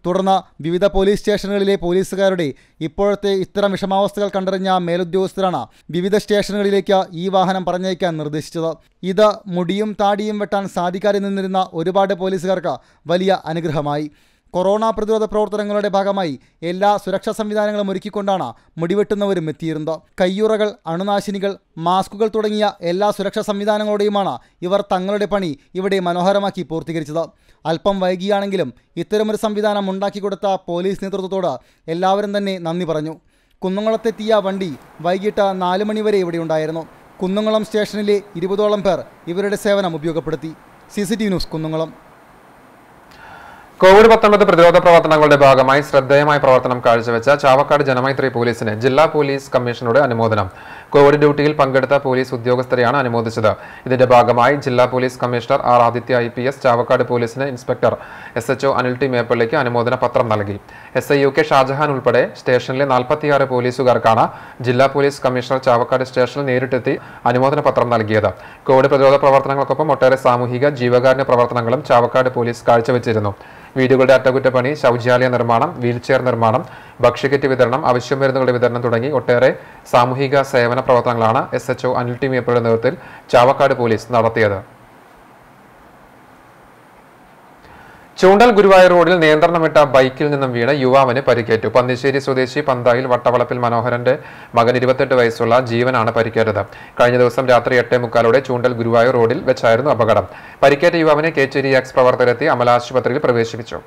തുടർന്ന് വിവിധ പോലീസ് സ്റ്റേഷനുകളിലെ പോലീസുകാരുടെ ഇപ്പോഴത്തെ ഇത്തരം വിഷമാവസ്ഥകൾ കണ്ടറിഞ്ഞ മേലുദ്യോഗസ്ഥരാണ് വിവിധ സ്റ്റേഷനുകളിലേക്ക് ഈ വാഹനം പറഞ്ഞയക്കാൻ നിർദ്ദേശിച്ചത് ഇത് മുടിയും താടിയും വെട്ടാൻ സാധിക്കാതെ നിന്നിരുന്ന ഒരുപാട് പോലീസുകാർക്ക് വലിയ അനുഗ്രഹമായി കൊറോണ പ്രതിരോധ പ്രവർത്തനങ്ങളുടെ ഭാഗമായി എല്ലാ സുരക്ഷാ സംവിധാനങ്ങളും ഒരുക്കിക്കൊണ്ടാണ് മുടിവെട്ടുന്നവരും എത്തിയിരുന്നത് കയ്യുറകൾ അണുനാശിനികൾ മാസ്കുകൾ തുടങ്ങിയ എല്ലാ സുരക്ഷാ സംവിധാനങ്ങളോടെയുമാണ് ഇവർ തങ്ങളുടെ പണി ഇവിടെ മനോഹരമാക്കി പൂർത്തീകരിച്ചത് അല്പം വൈകിയാണെങ്കിലും ഇത്തരമൊരു സംവിധാനം ഉണ്ടാക്കിക്കൊടുത്ത പോലീസ് നേതൃത്വത്തോട് എല്ലാവരും തന്നെ നന്ദി പറഞ്ഞു കുന്നംകുളത്തെത്തിയ വണ്ടി വൈകിട്ട് നാല് മണിവരെ ഇവിടെ ഉണ്ടായിരുന്നു കുന്നംകുളം സ്റ്റേഷനിലെ ഇരുപതോളം പേർ ഇവരുടെ സേവനം ഉപയോഗപ്പെടുത്തി C C T V news Kunnamkulam Covid പത്തൊമ്പത് പ്രതിരോധ പ്രവർത്തനങ്ങളുടെ ഭാഗമായി ശ്രദ്ധേയമായ പ്രവർത്തനം കാഴ്ചവെച്ച ചാവക്കാട് ജനമൈത്രി പോലീസിന് ജില്ലാ പോലീസ് കമ്മീഷണറുടെ അനുമോദനം കോവിഡ് ഡ്യൂട്ടിയിൽ പങ്കെടുത്ത പോലീസ് ഉദ്യോഗസ്ഥരെയാണ് അനുമോദിച്ചത് ഇതിന്റെ ഭാഗമായി ജില്ലാ police commissioner R Aditya I P S Chavakkad പോലീസിന് inspector S H O Anil T മേപ്പള്ളിക്ക് അനുമോദന പത്രം നൽകി S I U K Shajahan ഉൾപ്പെടെ സ്റ്റേഷനിലെ നാൽപ്പത്തിയാറ് പോലീസുകാർക്കാണ് ജില്ലാ പോലീസ് കമ്മീഷണർ ചാവക്കാട് സ്റ്റേഷനിൽ നേരിട്ടെത്തി അനുമോദന പത്രം നൽകിയത് കോവിഡ് പ്രതിരോധ പ്രവർത്തനങ്ങൾക്കൊപ്പം ഒട്ടേറെ സാമൂഹിക ജീവകാരുണ്യ പ്രവർത്തനങ്ങളും ചാവക്കാട് പോലീസ് കാഴ്ചവെച്ചിരുന്നു വീടുകളുടെ അറ്റകുറ്റപ്പണി ശൗചാലയ നിർമ്മാണം വീൽചെയർ നിർമ്മാണം ഭക്ഷ്യക്കിറ്റ് വിതരണം അവശ്യ മരുന്നുകളുടെ വിതരണം തുടങ്ങി ഒട്ടേറെ സാമൂഹിക സേവന പ്രവർത്തനങ്ങളാണ് എസ് എച്ച്ഒ അനിൽ ടി മേപ്പയുടെ നേതൃത്വത്തിൽ ചാവക്കാട് പോലീസ് നടത്തിയത് ചൂണ്ടൽ ഗുരുവായൂർ റോഡിൽ നിയന്ത്രണം വിട്ട ബൈക്കിൽ നിന്നും വീണ് യുവാവിന് പരിക്കേറ്റു പന്നിശ്ശേരി സ്വദേശി പന്തായിൽ വട്ടവളപ്പിൽ മനോഹരന്റെ മകൻ ഇരുപത്തെട്ട് വയസ്സുള്ള ജീവനാണ് പരിക്കേറ്റത് കഴിഞ്ഞ ദിവസം രാത്രി എട്ടേ മുക്കാലോടെ ചൂണ്ടൽ ഗുരുവായൂർ റോഡിൽ വെച്ചായിരുന്നു അപകടം പരിക്കേറ്റ യുവാവിനെ കേച്ചേരി എക്സ് പ്രവർത്തകരെത്തി അമല ആശുപത്രിയിൽ പ്രവേശിപ്പിച്ചു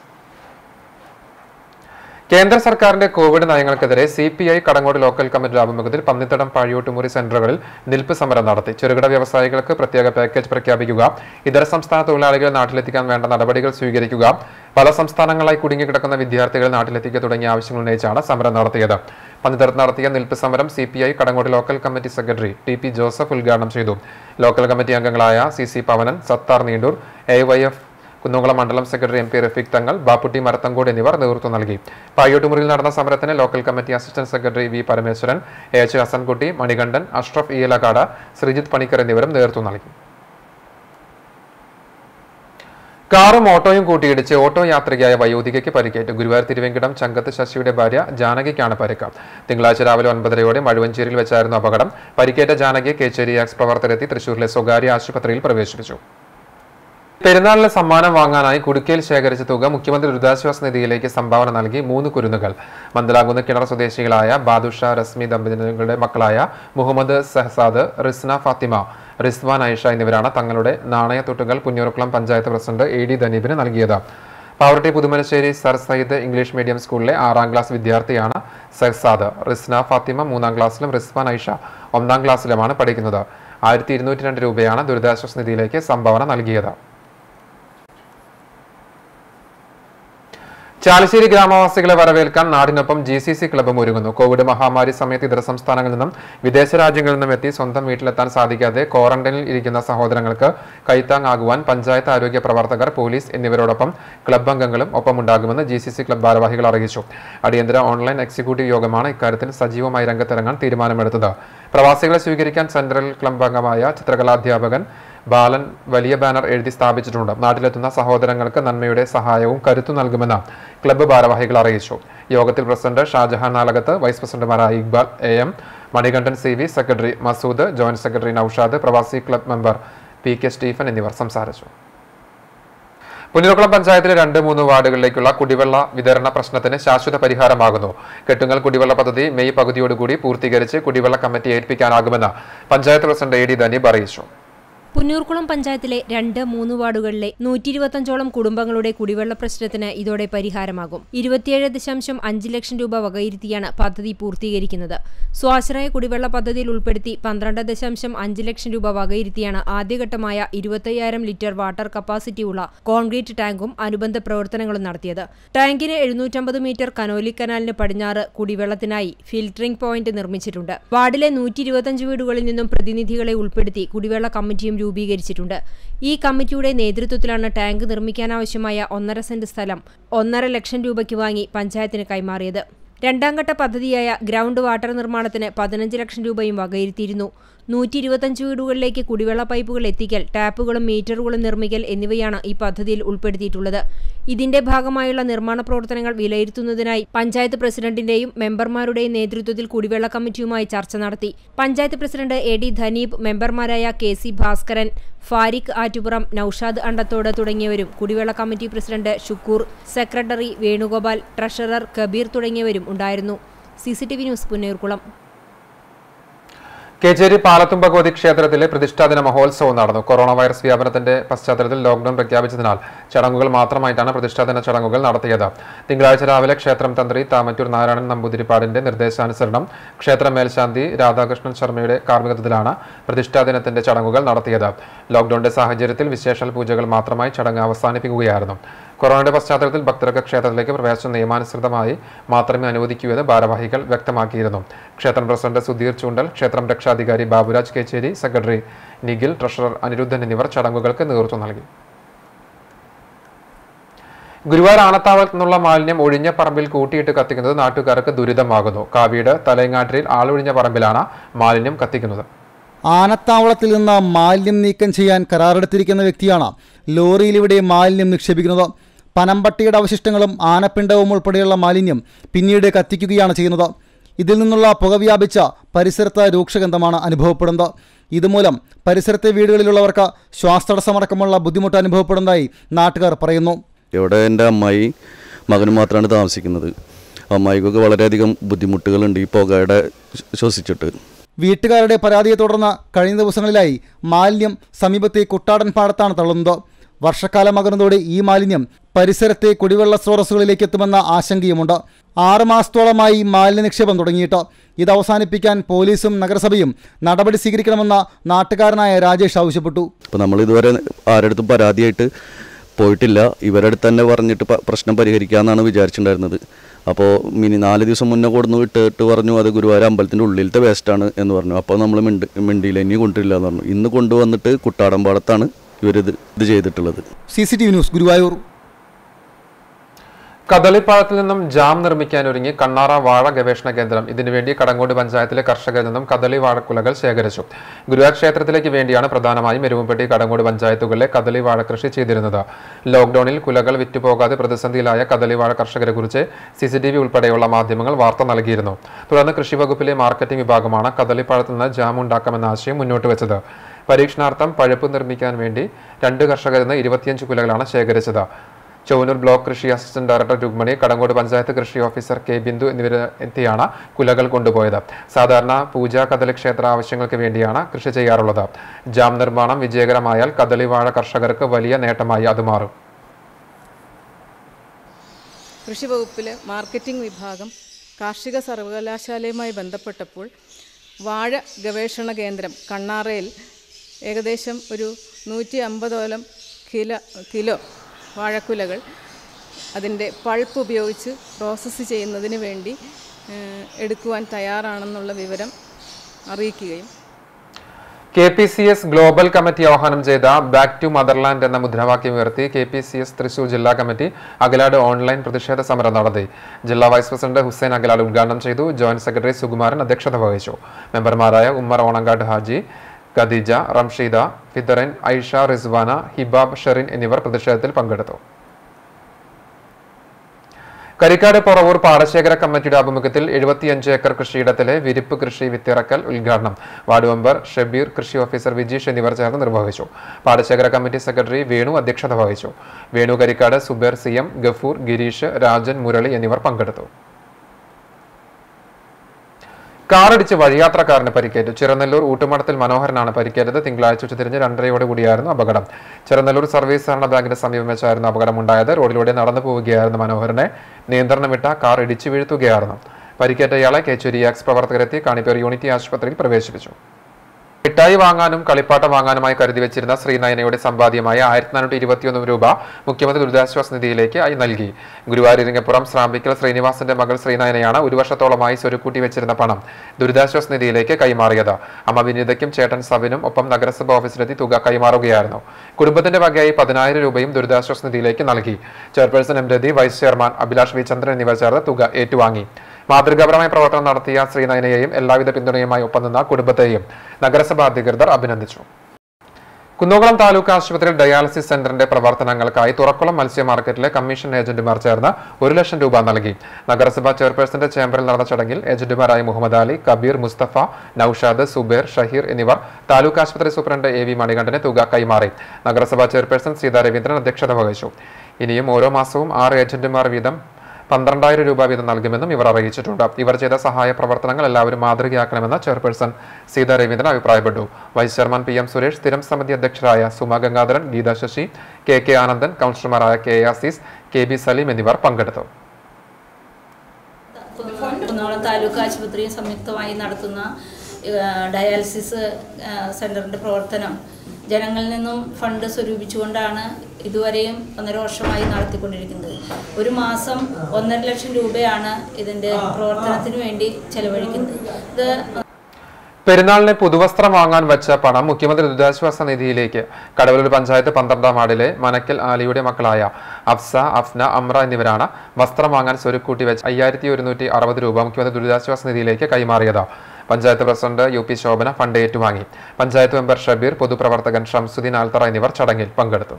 കേന്ദ്ര സർക്കാരിന്റെ കോവിഡ് നയങ്ങൾക്കെതിരെ C P I Kadangode local കമ്മിറ്റിയുടെ ആഭിമുഖ്യത്തിൽ പന്നിത്തടം പാഴിയോട്ടുമുറി സെന്ററുകളിൽ നിൽപ്പ് സമരം നടത്തി ചെറുകിട വ്യവസായികൾക്ക് പ്രത്യേക പാക്കേജ് പ്രഖ്യാപിക്കുക ഇതര സംസ്ഥാന തൊഴിലാളികളെ നാട്ടിലെത്തിക്കാൻ വേണ്ട നടപടികൾ സ്വീകരിക്കുക പല സംസ്ഥാനങ്ങളായി കുടുങ്ങിക്കിടക്കുന്ന വിദ്യാർത്ഥികളെ നാട്ടിലെത്തിക്കുക തുടങ്ങിയ ആവശ്യങ്ങൾ ഉന്നയിച്ചാണ് സമരം നടത്തിയത് പന്നിത്തടത്ത് നടത്തിയ നിൽപ്പ് സമരം C P I Kadangode local committee secretary T P Joseph ഉദ്ഘാടനം ചെയ്തു ലോക്കൽ കമ്മിറ്റി അംഗങ്ങളായ C C Pavanan Sathar Neendoor A Y F Kunnamkulam മണ്ഡലം സെക്രട്ടറി എം പി റഫീഖ് തങ്ങൾ ബാപ്പുട്ടി മരത്തങ്കോട് എന്നിവർ നേതൃത്വം നൽകി പായോട്ടുമുറിയിൽ നടന്ന സമരത്തിന് local committee assistant secretary V Parameswaran A H Hassankutty Manikandan Ashraf Iyalakkad Sreejith Panicker എന്നിവരും നേതൃത്വം നൽകി കാറും ഓട്ടോയും കൂട്ടിയിടിച്ച് ഓട്ടോ യാത്രികയായ വയോധികയ്ക്ക് പരിക്കേറ്റു ഗുരുവായൂർ തിരുവെങ്കിടം ചങ്കത്ത് ശശിയുടെ ഭാര്യ ജാനകിക്കാണ് പരിക്ക് തിങ്കളാഴ്ച രാവിലെ ഒൻപതരയോടെ മഴുവഞ്ചേരിയിൽ വെച്ചായിരുന്നു അപകടം പരിക്കേറ്റ ജാനകിയെ കേച്ചേരി എക്സ് പ്രവർത്തകരെത്തി തൃശൂരിലെ സ്വകാര്യ ആശുപത്രിയിൽ പ്രവേശിപ്പിച്ചു പെരുന്നാളിന് സമ്മാനം വാങ്ങാനായി കുടുക്കയിൽ ശേഖരിച്ച തുക മുഖ്യമന്ത്രി ദുരിതാശ്വാസ നിധിയിലേക്ക് സംഭാവന നൽകി മൂന്ന് കുരുന്നുകൾ മന്ദലാകുന്ന കിണർ സ്വദേശികളായ ബാദുഷ റസ്മി ദമ്പതികളുടെ മക്കളായ മുഹമ്മദ് സഹസാദ് റിസ്ന ഫാത്തിമ റിസ്വാൻ ഐഷ എന്നിവരാണ് തങ്ങളുടെ നാണയത്തുട്ടുകൾ Punnurkulam panchayat president A D ദനീബിന് നൽകിയത് Pavaratty Puthumalassery Sir Syed English medium സ്കൂളിലെ ആറാം ക്ലാസ് വിദ്യാർത്ഥിയാണ് സഹസാദ് റിസ്ന ഫാത്തിമ മൂന്നാം ക്ലാസ്സിലും റിസ്വാൻ ഐഷ ഒന്നാം ക്ലാസ്സിലുമാണ് പഠിക്കുന്നത് ആയിരത്തി ഇരുന്നൂറ്റി രണ്ട് രൂപയാണ് ദുരിതാശ്വാസ നിധിയിലേക്ക് സംഭാവന നൽകിയത് ചാലശ്ശേരി ഗ്രാമവാസികളെ വരവേൽക്കാൻ നാടിനൊപ്പം ജി സി സി ക്ലബും ഒരുങ്ങുന്നു കോവിഡ് മഹാമാരി സമയത്ത് ഇതര സംസ്ഥാനങ്ങളിൽ നിന്നും വിദേശ രാജ്യങ്ങളിൽ നിന്നും എത്തി സ്വന്തം വീട്ടിലെത്താൻ സാധിക്കാതെ ക്വാറന്റൈനിൽ ഇരിക്കുന്ന സഹോദരങ്ങൾക്ക് കൈത്താങ്ങാകുവാൻ പഞ്ചായത്ത് ആരോഗ്യ പ്രവർത്തകർ പോലീസ് എന്നിവരോടൊപ്പം ക്ലബ് അംഗങ്ങളും ഒപ്പമുണ്ടാകുമെന്ന് ജി സി സി ക്ലബ് ഭാരവാഹികൾ അറിയിച്ചു അടിയന്തര ഓൺലൈൻ എക്സിക്യൂട്ടീവ് യോഗമാണ് ഇക്കാര്യത്തിൽ സജീവമായി രംഗത്തിറങ്ങാൻ തീരുമാനമെടുത്തത് പ്രവാസികളെ സ്വീകരിക്കാൻ സെൻട്രൽ ക്ലബ് അംഗമായ ചിത്രകലാധ്യാപകൻ ബാലൻ വലിയ ബാനർ എഴുതി സ്ഥാപിച്ചിട്ടുണ്ട് നാട്ടിലെത്തുന്ന സഹോദരങ്ങൾക്ക് നന്മയുടെ സഹായവും കരുത്തു നൽകുമെന്ന് ക്ലബ്ബ് ഭാരവാഹികൾ അറിയിച്ചു യോഗത്തിൽ പ്രസിഡന്റ് ഷാജഹാൻ നാലകത്ത് വൈസ് പ്രസിഡന്റുമാരായ Iqbal A M Manikandan C V secretary Masood joint secretary Noushad പ്രവാസി club member P K Stephen എന്നിവർ സംസാരിച്ചു പുന്നൂർക്കുളം പഞ്ചായത്തിലെ രണ്ട് മൂന്ന് വാർഡുകളിലേക്കുള്ള കുടിവെള്ള വിതരണ പ്രശ്നത്തിന് ശാശ്വത പരിഹാരമാകുന്നു കെട്ടുങ്ങൽ കുടിവെള്ള പദ്ധതി മെയ് പകുതിയോടുകൂടി പൂർത്തീകരിച്ച് കുടിവെള്ള കമ്മിറ്റി ഏൽപ്പിക്കാനാകുമെന്ന് panchayat president A D Daneeb അറിയിച്ചു പുന്നൂർക്കുളം പഞ്ചായത്തിലെ രണ്ട് മൂന്ന് വാർഡുകളിലെ നൂറ്റി ഇരുപത്തഞ്ചോളം കുടുംബങ്ങളുടെ കുടിവെള്ള പ്രശ്നത്തിന് ഇതോടെ പരിഹാരമാകും ഇരുപത്തിയേഴ് ദശാംശം അഞ്ച് ലക്ഷം രൂപ വകയിരുത്തിയാണ് പദ്ധതി പൂർത്തീകരിക്കുന്നത് സ്വാശ്രയ കുടിവെള്ള പദ്ധതിയിൽ ഉൾപ്പെടുത്തി പന്ത്രണ്ട് ദശാംശം അഞ്ച് ലക്ഷം രൂപ വകയിരുത്തിയാണ് ആദ്യഘട്ടമായ ഇരുപത്തയ്യായിരം ലിറ്റർ വാട്ടർ കപ്പാസിറ്റിയുള്ള കോൺക്രീറ്റ് ടാങ്കും അനുബന്ധ പ്രവർത്തനങ്ങളും നടത്തിയത് ടാങ്കിന് എഴുന്നൂറ്റമ്പത് മീറ്റർ കനോലി കനാലിന് പടിഞ്ഞാറ് കുടിവെള്ളത്തിനായി ഫിൽറ്ററിംഗ് പോയിന്റ് നിർമ്മിച്ചിട്ടുണ്ട് വാർഡിലെ നൂറ്റി ഇരുപത്തഞ്ച് വീടുകളിൽ നിന്നും പ്രതിനിധികളെ ഉൾപ്പെടുത്തി കുടിവെള്ള കമ്മിറ്റിയും രൂപീകരിച്ചിട്ടുണ്ട് ഈ കമ്മിറ്റിയുടെ നേതൃത്വത്തിലാണ് ടാങ്ക് നിർമ്മിക്കാനാവശ്യമായ ഒന്നര സെന്റ് സ്ഥലം ഒന്നര ലക്ഷം രൂപയ്ക്ക് വാങ്ങി പഞ്ചായത്തിന് കൈമാറിയത് രണ്ടാം ഘട്ട പദ്ധതിയായ ഗ്രൗണ്ട് വാട്ടർ നിർമ്മാണത്തിന് പതിനഞ്ച് ലക്ഷം രൂപയും വകയിരുത്തിയിരുന്നു നൂറ്റി ഇരുപത്തഞ്ച് വീടുകളിലേക്ക് കുടിവെള്ള പൈപ്പുകൾ എത്തിക്കൽ ടാപ്പുകളും മീറ്ററുകളും നിർമ്മിക്കൽ എന്നിവയാണ് ഈ പദ്ധതിയിൽ ഉൾപ്പെടുത്തിയിട്ടുള്ളത് ഇതിന്റെ ഭാഗമായുള്ള നിർമ്മാണ പ്രവർത്തനങ്ങൾ വിലയിരുത്തുന്നതിനായി പഞ്ചായത്ത് പ്രസിഡന്റിന്റെയും മെമ്പർമാരുടെയും നേതൃത്വത്തിൽ കുടിവെള്ള കമ്മിറ്റിയുമായി ചർച്ച നടത്തി panchayat president A D Dhaneeb മെമ്പർമാരായ കെ സി ഭാസ്കരൻ ഫാരിഖ് ആറ്റുപുറം നൌഷാദ് അണ്ടത്തോട് തുടങ്ങിയവരും കുടിവെള്ള committee president Shukkur secretary Venugopal treasurer Kabeer തുടങ്ങിയവരും ഉണ്ടായിരുന്നു C C T V news Punnayurkulam Kechery പാലത്തും ഭഗവതി ക്ഷേത്രത്തിലെ പ്രതിഷ്ഠാദിന മഹോത്സവം നടന്നു കൊറോണ വൈറസ് വ്യാപനത്തിന്റെ പശ്ചാത്തലത്തിൽ ലോക്ഡൌൺ പ്രഖ്യാപിച്ചതിനാൽ ചടങ്ങുകൾ മാത്രമായിട്ടാണ് പ്രതിഷ്ഠാദിന ചടങ്ങുകൾ നടത്തിയത് തിങ്കളാഴ്ച രാവിലെ ക്ഷേത്രം തന്ത്രി താമറ്റൂർ നാരായണൻ നമ്പൂതിരിപ്പാടിന്റെ നിർദ്ദേശാനുസരണം ക്ഷേത്ര മേൽശാന്തി രാധാകൃഷ്ണൻ ശർമ്മയുടെ കാർമ്മികത്വത്തിലാണ് പ്രതിഷ്ഠാദിനത്തിന്റെ ചടങ്ങുകൾ നടത്തിയത് ലോക്ഡൌണിന്റെ സാഹചര്യത്തിൽ വിശേഷൽ പൂജകൾ മാത്രമായി ചടങ്ങ് അവസാനിപ്പിക്കുകയായിരുന്നു കൊറോണയുടെ പശ്ചാത്തലത്തിൽ ഭക്തർക്ക് ക്ഷേത്രത്തിലേക്ക് പ്രവേശനം നിയമാനുസൃതമായി മാത്രമേ അനുവദിക്കൂ എന്ന് ഭാരവാഹികൾ വ്യക്തമാക്കിയിരുന്നു ക്ഷേത്രം പ്രസിഡന്റ് സുധീർ ചൂണ്ടൽ ക്ഷേത്രം രക്ഷാധികാരി ബാബുരാജ് കേച്ചേരി സെക്രട്ടറി നിഖിൽ ട്രഷറർ അനിരുദ്ധൻ എന്നിവർ ചടങ്ങുകൾക്ക് നേതൃത്വം നൽകി ഗുരുവായൂർ ആനത്താവളത്തു നിന്നുള്ള മാലിന്യം ഒഴിഞ്ഞ പറമ്പിൽ കൂട്ടിയിട്ട് കത്തിക്കുന്നത് നാട്ടുകാർക്ക് ദുരിതമാകുന്നു കാവിയുടെ തലയങ്ങാട്ടിൽ ആളൊഴിഞ്ഞ പറമ്പിലാണ് മാലിന്യം കത്തിക്കുന്നത് ആനത്താവളത്തിൽ നിന്ന് മാലിന്യം നീക്കം ചെയ്യാൻ കരാറെടുത്തിരിക്കുന്ന വ്യക്തിയാണ് ലോറിയിലിവിടെ മാലിന്യം നിക്ഷേപിക്കുന്നത് പനമ്പട്ടിയുടെ അവശിഷ്ടങ്ങളും ആനപ്പിണ്ടവും ഉൾപ്പെടെയുള്ള മാലിന്യം പിന്നീട് കത്തിക്കുകയാണ് ചെയ്യുന്നത് ഇതിൽ നിന്നുള്ള പുക വ്യാപിച്ച പരിസരത്ത് രൂക്ഷഗന്ധമാണ് അനുഭവപ്പെടുന്നത് ഇതുമൂലം പരിസരത്തെ വീടുകളിലുള്ളവർക്ക് ശ്വാസതടസ്സമടക്കമുള്ള ബുദ്ധിമുട്ട് അനുഭവപ്പെടുന്നതായി നാട്ടുകാർ പറയുന്നു ഇവിടെ എൻ്റെ അമ്മായി മകനും മാത്രമാണ് താമസിക്കുന്നത് അമ്മായിക്കൊക്കെ വളരെയധികം ബുദ്ധിമുട്ടുകളുണ്ട് ഈ പുകയുടെ ശ്വ- ശ്വസിച്ചിട്ട് വീട്ടുകാരുടെ പരാതിയെ തുടർന്ന് കഴിഞ്ഞ ദിവസങ്ങളിലായി മാലിന്യം സമീപത്തെ കുട്ടാടൻ പാടത്താണ് തള്ളുന്നത് വർഷക്കാലമാകുന്നതോടെ ഈ മാലിന്യം പരിസരത്തെ കുടിവെള്ള സ്രോതസ്സുകളിലേക്ക് എത്തുമെന്ന ആശങ്കയുമുണ്ട് ആറ് മാസത്തോളമായി മാലിന്യ നിക്ഷേപം തുടങ്ങിയിട്ട് ഇത് അവസാനിപ്പിക്കാൻ പോലീസും നഗരസഭയും നടപടി സ്വീകരിക്കണമെന്ന് നാട്ടുകാരനായ രാജേഷ് ആവശ്യപ്പെട്ടു അപ്പോൾ നമ്മൾ ഇതുവരെ ആരടുത്തും പരാതിയായിട്ട് പോയിട്ടില്ല ഇവരുടെ അടുത്ത് തന്നെ പറഞ്ഞിട്ട് പ- പ്രശ്നം പരിഹരിക്കാമെന്നാണ് വിചാരിച്ചിട്ടുണ്ടായിരുന്നത് അപ്പോൾ മിനി നാല് ദിവസം മുന്നേ കൊടുന്നു ഇട്ടിട്ട് പറഞ്ഞു അത് ഗുരുവായൂർ അമ്പലത്തിൻ്റെ ഉള്ളിലത്തെ വേസ്റ്റാണ് എന്ന് പറഞ്ഞു അപ്പോൾ നമ്മൾ മിണ്ടി മിണ്ടിയില്ല ഇനി കൊണ്ടില്ല എന്ന് പറഞ്ഞു ഇന്ന് കൊണ്ടുവന്നിട്ട് കുട്ടാടമ്പാടത്താണ് ഇവരിത് ഇത് ചെയ്തിട്ടുള്ളത് C C T V news Guruvayur കദളിപ്പാഴത്തിൽ നിന്നും ജാം നിർമ്മിക്കാൻ ഒരുങ്ങി കണ്ണാറ വാഴ ഗവേഷണ കേന്ദ്രം ഇതിനുവേണ്ടി കടങ്ങോട് പഞ്ചായത്തിലെ കർഷകരിൽ നിന്നും കദളി വാഴക്കുലകൾ ശേഖരിച്ചു ഗുരുവായൂർ ക്ഷേത്രത്തിലേക്ക് വേണ്ടിയാണ് പ്രധാനമായും എരുമപ്പെട്ടി കടങ്ങോട് പഞ്ചായത്തുകളിലെ കദളി വാഴ കൃഷി ചെയ്തിരുന്നത് ലോക്ഡൌണിൽ കുലകൾ വിറ്റുപോകാതെ പ്രതിസന്ധിയിലായ കദളി വാഴ കർഷകരെ കുറിച്ച് സി സി ടി വി ഉൾപ്പെടെയുള്ള മാധ്യമങ്ങൾ വാർത്ത നൽകിയിരുന്നു തുടർന്ന് കൃഷി വകുപ്പിലെ മാർക്കറ്റിംഗ് വിഭാഗമാണ് കദളിപ്പഴത്തിൽ നിന്ന് ജാം ഉണ്ടാക്കാമെന്ന ആശയം മുന്നോട്ട് വെച്ചത് പരീക്ഷണാർത്ഥം പഴുപ്പ് നിർമ്മിക്കാൻ വേണ്ടി രണ്ട് കർഷകരിൽ നിന്ന് ഇരുപത്തിയഞ്ച് കുലകളാണ് ശേഖരിച്ചത് ചൗനൂർ ബ്ലോക്ക് കൃഷി അസിസ്റ്റന്റ് ഡയറക്ടർ രുക്മണി കടങ്ങോട് പഞ്ചായത്ത് കൃഷി ഓഫീസർ കെ ബിന്ദു എന്നിവർ എത്തിയാണ് കുലകൾ കൊണ്ടുപോയത് സാധാരണ പൂജാ കദളി ക്ഷേത്ര ആവശ്യങ്ങൾക്ക് വേണ്ടിയാണ് കൃഷി ചെയ്യാറുള്ളത് ജാം നിർമ്മാണം വിജയകരമായാൽ കദളി വാഴ കർഷകർക്ക് വലിയ നേട്ടമായി അത് മാറും കൃഷി വകുപ്പിലെ മാർക്കറ്റിംഗ് വിഭാഗം കാർഷിക സർവകലാശാലയുമായി ബന്ധപ്പെട്ടപ്പോൾ വാഴ ഗവേഷണ കേന്ദ്രം കണ്ണാറയിൽ ഏകദേശം ഒരു നൂറ്റി അമ്പതോളം കിലോ കിലോ വാഴക്കുലകൾ അതിൻ്റെ പൾപ്പ് ഉപയോഗിച്ച് പ്രോസസ്സ് ചെയ്യുന്നതിന് വേണ്ടി ഏഹ്, എടുക്കുവാൻ തയ്യാറാണെന്നുള്ള വിവരം അറിയിക്കുകയും K P C S global committee ആഹ്വാനം ചെയ്ത ബാക്ക് ടു മദർലാൻഡ് എന്ന മുദ്രാവാക്യം ഉയർത്തി K P C S Thrissur ജില്ലാ കമ്മിറ്റി അകലാട് ഓൺലൈൻ പ്രതിഷേധ സമരം നടത്തി ജില്ലാ വൈസ് പ്രസിഡന്റ് ഹുസൈൻ അകലാട് ഉദ്ഘാടനം ചെയ്തു ജോയിന്റ് സെക്രട്ടറി സുകുമാരൻ അധ്യക്ഷത വഹിച്ചു മെമ്പർമാരായ ഉമ്മർ ഓണങ്കാട് ഹാജി ഖദീജ റംഷീദ ഫിദറിൻ ഐഷ റിസ്വാന ഹിബാബ് ഷെറിൻ എന്നിവർ പ്രതിഷേധത്തിൽ പങ്കെടുത്തു കരിക്കാട് പൊറവൂർ പാടശേഖര കമ്മിറ്റിയുടെ ആഭിമുഖ്യത്തിൽ എഴുപത്തിയഞ്ച് ഏക്കർ കൃഷിയിടത്തിലെ വിരിപ്പ് കൃഷി വിത്തിറക്കൽ ഉദ്ഘാടനം വാർഡ് മെമ്പർ ഷബീർ കൃഷി ഓഫീസർ വിജീഷ് എന്നിവർ ചേർന്ന് നിർവഹിച്ചു പാടശേഖര കമ്മിറ്റി സെക്രട്ടറി വേണു അധ്യക്ഷത വഹിച്ചു വേണു കരിക്കാട് സുബേർ സി എം ഗഫൂർ ഗിരീഷ് രാജൻ മുരളി എന്നിവർ പങ്കെടുത്തു കാറടിച്ച് വഴിയാത്രക്കാരന് പരിക്കേറ്റു ചിറനെല്ലൂർ ഊട്ടുമഠത്തിൽ മനോഹരനാണ് പരിക്കേറ്റത് തിങ്കളാഴ്ച ഉച്ചതിരിഞ്ഞ് രണ്ടരയോടെ കൂടിയായിരുന്നു അപകടം ചിറനെല്ലൂർ സർവീസ് സഹകരണ ബാങ്കിന് സമീപം വെച്ചായിരുന്നു അപകടം ഉണ്ടായത് റോഡിലൂടെ നടന്നു പോവുകയായിരുന്ന മനോഹരനെ നിയന്ത്രണം വിട്ട കാർ ഇടിച്ചു വീഴ്ത്തുകയായിരുന്നു പരിക്കേറ്റ ഇയാളെ കേച്ചേരി എക്സ് പ്രവർത്തകരെത്തി കാണിപ്പേർ യൂണിറ്റി ആശുപത്രിയിൽ പ്രവേശിപ്പിച്ചു മിഠായി വാങ്ങാനും കളിപ്പാട്ടം വാങ്ങാനുമായി കരുതി വെച്ചിരുന്ന ശ്രീനയനയുടെ സമ്പാദ്യമായ ആയിരത്തി നാനൂറ്റി ഇരുപത്തിയൊന്ന് രൂപ മുഖ്യമന്ത്രി ദുരിതാശ്വാസ നിധിയിലേക്ക് ആയി നൽകി ഗുരുവായൂർ ഇരിങ്ങപ്പുറം ശ്രാമ്പിക്കൽ ശ്രീനിവാസന്റെ മകൾ ശ്രീനയനയാണ് ഒരു വർഷത്തോളമായി സ്വരുക്കൂട്ടി വെച്ചിരുന്ന പണം ദുരിതാശ്വാസ നിധിയിലേക്ക് കൈമാറിയത് അമ്മ വിനീതയ്ക്കും ചേട്ടൻ സവിനും ഒപ്പം നഗരസഭ ഓഫീസിലെത്തി തുക കൈമാറുകയായിരുന്നു കുടുംബത്തിന്റെ വകയായി പതിനായിരം രൂപയും ദുരിതാശ്വാസ നിധിയിലേക്ക് നൽകി chairperson M Rathi vice chairman Abhilash V Chandran എന്നിവർ ചേർന്ന് തുക ഏറ്റുവാങ്ങി മാതൃകാപരമായ പ്രവർത്തനം നടത്തിയ ശ്രീനയനയെയും എല്ലാവിധ പിന്തുണയുമായി ഒപ്പം നിന്ന കുടുംബത്തെയും നഗരസഭാ അധികൃതർ അഭിനന്ദിച്ചു കുന്നോകുളം താലൂക്ക് ആശുപത്രിയിൽ ഡയാലിസിസ് സെന്ററിന്റെ പ്രവർത്തനങ്ങൾക്കായി തുറക്കുളം മത്സ്യ മാർക്കറ്റിലെ കമ്മീഷൻ ഏജന്റുമാർ ചേർന്ന് ഒരു ലക്ഷം രൂപ നൽകി നഗരസഭാ ചെയർപേഴ്സന്റെ ചേംബറിൽ നടന്ന ചടങ്ങിൽ ഏജന്റുമാരായ മുഹമ്മദ് അലി കബീർ മുസ്തഫ നൌഷാദ് സുബേർ ഷഹീർ എന്നിവർ താലൂക്ക് ആശുപത്രി സൂപ്രണ്ട് എ വി മണികണ്ഠന് തുക കൈമാറി നഗരസഭാ ചെയർപേഴ്സൺ സീതാ രവീന്ദ്രൻ അധ്യക്ഷത വഹിച്ചു ഇനിയും ഓരോ മാസവും ആറ് ഏജന്റുമാർ വീതം പന്ത്രണ്ടായിരം രൂപ വീതം നൽകുമെന്നും ഇവർ അറിയിച്ചിട്ടുണ്ട് ഇവർ ചെയ്ത സഹായ പ്രവർത്തനങ്ങൾ എല്ലാവരും മാതൃകയാക്കണമെന്ന് ചെയർപേഴ്സൺ സീതാ രവീന്ദ്രൻ അഭിപ്രായപ്പെട്ടു vice chairman P M Suresh സ്ഥിരം സമിതി അധ്യക്ഷരായ സുമ ഗംഗാധരൻ ഗീത ശശി കെ കെ ആനന്ദൻ കൗൺസിലർമാരായ K A Azeez K B Saleem എന്നിവർ പങ്കെടുത്തു കുന്നോളം താലൂക്ക് ആശുപത്രിയും സംയുക്തമായി നടത്തുന്ന ഏഹ്, ഡയാലിസിസ് ഏഹ്, സെന്ററിന്റെ പ്രവർത്തനം ജനങ്ങളിൽ നിന്നും ഫണ്ട് സ്വരൂപിച്ചുകൊണ്ടാണ് ഇതുവരെയും ഒന്നര വർഷമായി നടത്തിക്കൊണ്ടിരിക്കുന്നത് ഒരു മാസം ഒന്നര ലക്ഷം രൂപയാണ് ഇതിന്റെ പ്രവർത്തനത്തിന് വേണ്ടി ചെലവഴിക്കുന്നത് ഇത് പെരുന്നാളിന് പുതുവസ്ത്രം വാങ്ങാൻ വെച്ച പണം മുഖ്യമന്ത്രി ദുരിതാശ്വാസ നിധിയിലേക്ക് കടവലൂർ പഞ്ചായത്ത് പന്ത്രണ്ടാം വാർഡിലെ മനക്കൽ ആലിയുടെ മക്കളായ അഫ്സ അഫ്ന അമ്ര എന്നിവരാണ് വസ്ത്രം വാങ്ങാൻ സ്വരുക്കൂട്ടി വെച്ച് അയ്യായിരത്തി ഒരുന്നൂറ്റി അറുപത് രൂപ മുഖ്യമന്ത്രി ദുരിതാശ്വാസ നിധിയിലേക്ക് കൈമാറിയത് panchayat president U P Shobhana fund ഏറ്റുവാങ്ങി പഞ്ചായത്ത് മെമ്പർ ഷബീർ പൊതുപ്രവർത്തകൻ ഷംസുദ്ദീൻ ആൽത്തറ എന്നിവർ ചടങ്ങിൽ പങ്കെടുത്തു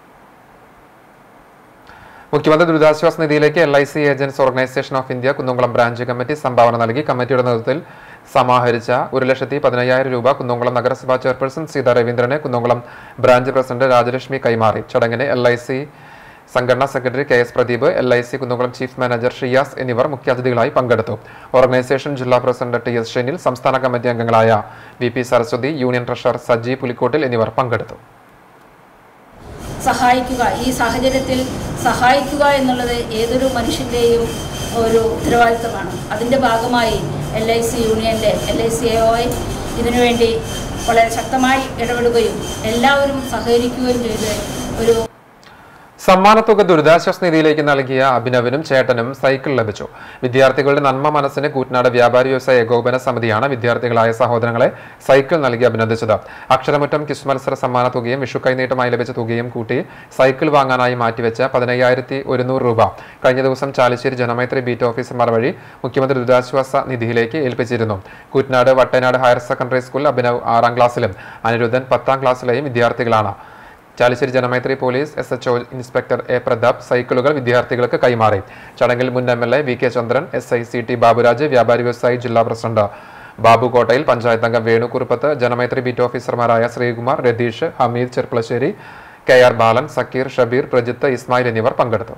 മുഖ്യമന്ത്രി ദുരിതാശ്വാസ നിധിയിലേക്ക് L I C agents organisation of India Kunnamkulam branch committee സംഭാവന നൽകി കമ്മിറ്റിയുടെ നേതൃത്വത്തിൽ സമാഹരിച്ച ഒരു ലക്ഷത്തി പതിനയ്യായിരം രൂപ കുന്നംകുളം നഗരസഭാ ചെയർപേഴ്സൺ സീതാ രവീന്ദ്രനെ കുന്നംകുളം ബ്രാഞ്ച് പ്രസിഡന്റ് രാജലക്ഷ്മി കൈമാറി ചടങ്ങിന് എൽ ഐ സി സംഘടനാ secretary K S Pradeep L I C Kunnamkulam chief manager Shiyas എന്നിവർ മുഖ്യാതിഥികളായി പങ്കെടുത്തു ഓർഗനൈസേഷൻ ജില്ലാ പ്രസിഡന്റ് ടി എസ് ഷെനിൽ സംസ്ഥാന കമ്മിറ്റി അംഗങ്ങളായ V P Saraswathi union treasurer Saji Pulikkottil എന്നിവർ പങ്കെടുത്തു സഹായിക്കുക ഈ സാഹചര്യത്തിൽ സഹായിക്കുക എന്നുള്ളത് ഏതൊരു മനുഷ്യൻ്റെയും ഒരു ഉത്തരവാദിത്തമാണ് അതിൻ്റെ ഭാഗമായി എൽ ഐ സി യൂണിയൻ്റെ L I C A O ഇതിനുവേണ്ടി വളരെ ശക്തമായി ഇടപെടുകയും എല്ലാവരും സഹകരിക്കുകയും ചെയ്ത് ഒരു സമ്മാനത്തുക ദുരിതാശ്വാസ നിധിയിലേക്ക് നൽകിയ അഭിനവിനും ചേട്ടനും സൈക്കിൾ ലഭിച്ചു വിദ്യാർത്ഥികളുടെ നന്മ മനസ്സിന് കൂറ്റനാട് വ്യാപാരി വ്യവസായ ഏകോപന സമിതിയാണ് വിദ്യാർത്ഥികളായ സഹോദരങ്ങളെ സൈക്കിൾ നൽകി അഭിനന്ദിച്ചത് അക്ഷരമുറ്റം കിസ് മത്സര സമ്മാന തുകയും വിഷു കൈനീട്ടമായി ലഭിച്ച തുകയും കൂട്ടി സൈക്കിൾ വാങ്ങാനായി മാറ്റിവെച്ച പതിനയ്യായിരത്തി ഒരുന്നൂറ് രൂപ കഴിഞ്ഞ ദിവസം ചാലിശ്ശേരി ജനമൈത്രി ബീറ്റ് ഓഫീസർമാർ വഴി മുഖ്യമന്ത്രി ദുരിതാശ്വാസ നിധിയിലേക്ക് ഏൽപ്പിച്ചിരുന്നു കൂറ്റനാട് വട്ടനാട് ഹയർ സെക്കൻഡറി സ്കൂളിൽ അഭിനവ് ആറാം ക്ലാസ്സിലും അനിരുദ്ധൻ പത്താം ക്ലാസ്സിലെയും വിദ്യാർത്ഥികളാണ് Chalissery Janamaithri police S H inspector A Prathap സൈക്കിളുകൾ വിദ്യാർത്ഥികൾക്ക് കൈമാറി ചടങ്ങിൽ മുൻ M L A V K Chandran S I C T Baburaj വ്യാപാരി വ്യവസായി ജില്ലാ പ്രസിഡന്റ് ബാബു കോട്ടയിൽ പഞ്ചായത്ത് അംഗം വേണു കുറുപ്പത്ത് ജനമൈത്രി ബീറ്റ് ഓഫീസർമാരായ ശ്രീകുമാർ രതീഷ് ഹമീദ് ചെർപ്പളശ്ശേരി കെ ആർ ബാലൻ സക്കീർ ഷബീർ പ്രജിത്ത് ഇസ്മായിൽ എന്നിവർ പങ്കെടുത്തു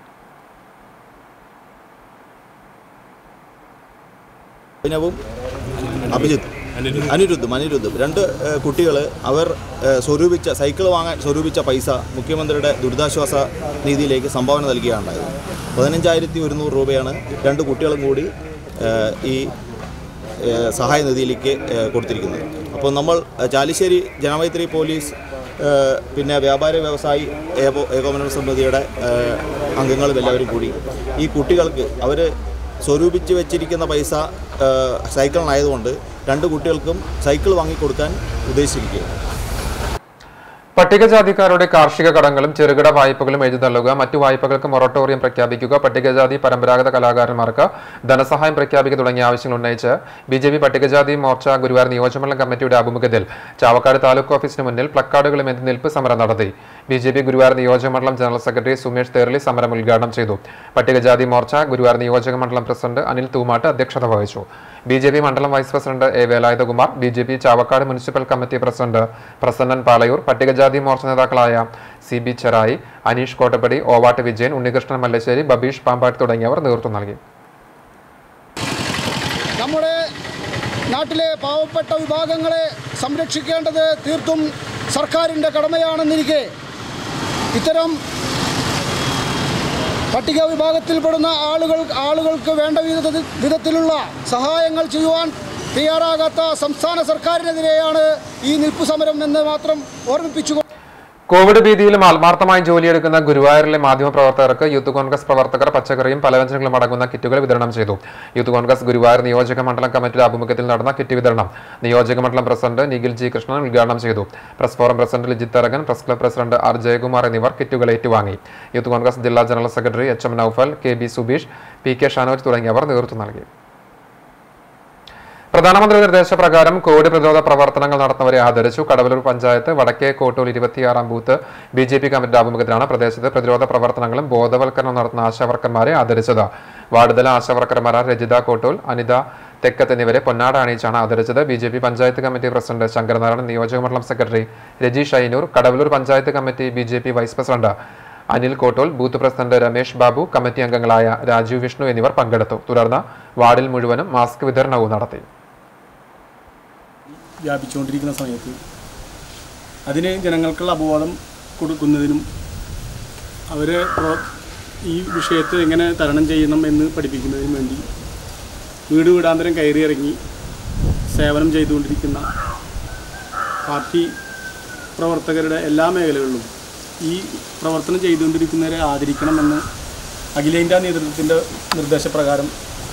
അഭിനവും അഭിജിത്ത് അനിരുദ്ധും അനിരുദ്ധും രണ്ട് കുട്ടികൾ അവർ ഏഹ്, സ്വരൂപിച്ച സൈക്കിൾ വാങ്ങാൻ സ്വരൂപിച്ച പൈസ മുഖ്യമന്ത്രിയുടെ ദുരിതാശ്വാസ നിധിയിലേക്ക് സംഭാവന നൽകുകയുണ്ടായത് പതിനഞ്ചായിരത്തി ഒരുന്നൂറ് രൂപയാണ് രണ്ട് കുട്ടികളും കൂടി ഏഹ്, ഈ ഏഹ്, സഹായ നിധിയിലേക്ക് ഏഹ്, കൊടുത്തിരിക്കുന്നത് അപ്പോൾ നമ്മൾ ഏഹ്, ചാലിശ്ശേരി ജനമൈത്രി പോലീസ് ഏഹ്, പിന്നെ വ്യാപാര വ്യവസായി ഏകോ ഏകോപന സമിതിയുടെ ഏഹ്, അംഗങ്ങളും എല്ലാവരും കൂടി ഈ കുട്ടികൾക്ക് അവർ സ്വരൂപിച്ച് വെച്ചിരിക്കുന്ന പൈസ ഏഹ്, സൈക്കിളിനായതുകൊണ്ട് രണ്ട് കുട്ടികൾക്കും സൈക്കിൾ വാങ്ങിക്കൊടുക്കാൻ ഉദ്ദേശിച്ചിരിക്കുകയാണ് പട്ടികജാതിക്കാരുടെ കാർഷിക കടങ്ങളും ചെറുകിട വായ്പകളും എഴുതള്ളുക മറ്റു വായ്പകൾക്ക് മൊറട്ടോറിയം പ്രഖ്യാപിക്കുക പട്ടികജാതി പരമ്പരാഗത കലാകാരന്മാർക്ക് ധനസഹായം പ്രഖ്യാപിക്കുക തുടങ്ങിയ ആവശ്യങ്ങൾ ഉന്നയിച്ച് ബി ജെ പി പട്ടികജാതി മോർച്ച ഗുരുവായൂർ നിയോജകമണ്ഡലം കമ്മിറ്റിയുടെ ആഭിമുഖ്യത്തിൽ ചാവക്കാട് താലൂക്ക് ഓഫീസിന് മുന്നിൽ പ്ലക്കാർഡുകളും എന്ത് നിൽപ്പ് സമരം നടത്തി ബി ജെ പി ഗുരുവായൂർ നിയോജകമണ്ഡലം ജനറൽ സെക്രട്ടറി സുമേഷ് തേർലി സമരം ഉദ്ഘാടനം ചെയ്തു പട്ടികജാതി മോർച്ച ഗുരുവായൂർ നിയോജകമണ്ഡലം പ്രസിഡന്റ് അനിൽ തൂമാട്ട് അധ്യക്ഷത വഹിച്ചു ബി ജെ പി മണ്ഡലം vice president A Velayudhakumar B J P Chavakkad municipal committee president Prasannan Palayoor പട്ടികജാതി മോർച്ച നേതാക്കളായ സി ബി ചെറായി അനീഷ് കോട്ടപ്പടി ഓവാട്ട് വിജയൻ ഉണ്ണികൃഷ്ണൻ മല്ലശ്ശേരി ബബീഷ് പാമ്പാട്ട് തുടങ്ങിയവർ നേതൃത്വം നൽകി നമ്മുടെ നാട്ടിലെ പാവപ്പെട്ട വിഭാഗങ്ങളെ സംരക്ഷിക്കേണ്ടത് തീർത്തും സർക്കാരിൻ്റെ കടമയാണെന്നിരിക്കെ ഇത്തരം പട്ടിക വിഭാഗത്തിൽപ്പെടുന്ന ആളുകൾ ആളുകൾക്ക് വേണ്ട വിധ- വിധത്തിലുള്ള സഹായങ്ങൾ ചെയ്യുവാൻ തയ്യാറാകാത്ത സംസ്ഥാന സർക്കാരിനെതിരെയാണ് ഈ നിൽപ്പ് സമരം എന്ന് മാത്രം ഓർമ്മിപ്പിച്ചു കോവിഡ് ഭീതിയിലും ആത്മാർത്ഥമായി ജോലിയെടുക്കുന്ന ഗുരുവായൂരിലെ മാധ്യമപ്രവർത്തകർക്ക് യൂത്ത് കോൺഗ്രസ് പ്രവർത്തകർ പച്ചക്കറിയും പലവ്യഞ്ജനങ്ങളും അടങ്ങുന്ന കിറ്റുകൾ വിതരണം ചെയ്തു യൂത്ത് കോൺഗ്രസ് ഗുരുവായൂർ നിയോജക മണ്ഡലം കമ്മിറ്റിയുടെ ആഭിമുഖ്യത്തിൽ നടന്ന കിറ്റ് വിതരണം നിയോജക മണ്ഡലം പ്രസിഡന്റ് നിഖിൽ ജി കൃഷ്ണൻ ഉദ്ഘാടനം ചെയ്തു press forum president Lijith Tharakan press club president R Jayakumar എന്നിവർ കിറ്റുകൾ ഏറ്റുവാങ്ങി യൂത്ത് കോൺഗ്രസ് ജില്ലാ general secretary H M Noufal K B Subeesh P K Shanoj തുടങ്ങിയവർ നേതൃത്വം നൽകി പ്രധാനമന്ത്രി നിർദ്ദേശപ്രകാരം കോവിഡ് പ്രതിരോധ പ്രവർത്തനങ്ങൾ നടത്തുന്നവരെ ആദരിച്ചു കടവലൂർ പഞ്ചായത്ത് വടക്കേ കോട്ടൂർ ഇരുപത്തിയാറാം ബൂത്ത് ബി ജെ പി കമ്മിറ്റിയുടെ ആഭിമുഖ്യത്തിലാണ് പ്രദേശത്ത് പ്രതിരോധ പ്രവർത്തനങ്ങളും ബോധവൽക്കരണം നടത്തുന്ന ആശാവർക്കർമാരെ ആദരിച്ചത് വാർഡുതല ആശാവർക്കർമാരായ രജിത കോട്ടൂൽ അനിത തെക്കത്ത് എന്നിവരെ പൊന്നാട അണിയിച്ചാണ് ആദരിച്ചത് B J P panchayat committee president Sankaranarayanan നിയോജകമണ്ഡലം secretary Rajeesh Ainoor Kadavallur panchayat committee B J P vice president Anil Kottol booth president Ramesh Babu committee അംഗങ്ങളായ രാജീവ് വിഷ്ണു എന്നിവർ പങ്കെടുത്തു തുടർന്ന് വാർഡിൽ മുഴുവനും മാസ്ക് വിതരണവും നടത്തി വ്യാപിച്ചുകൊണ്ടിരിക്കുന്ന സമയത്ത് അതിന് ജനങ്ങൾക്കുള്ള അപവാദം കൊടുക്കുന്നതിനും അവരെ പ്രോ- ഈ വിഷയത്തെ എങ്ങനെ തരണം ചെയ്യണം എന്ന് പഠിപ്പിക്കുന്നതിനും വേണ്ടി വീട് വീടാന്തരം കയറിയിറങ്ങി സേവനം ചെയ്തുകൊണ്ടിരിക്കുന്ന പാർട്ടി പ്രവർത്തകരുടെ എല്ലാ മേഖലകളിലും ഈ പ്രവർത്തനം ചെയ്തുകൊണ്ടിരിക്കുന്നവരെ ആദരിക്കണമെന്ന് അഖിലേന്ത്യാ നേതൃത്വത്തിൻ്റെ നിർദ്ദേശപ്രകാരം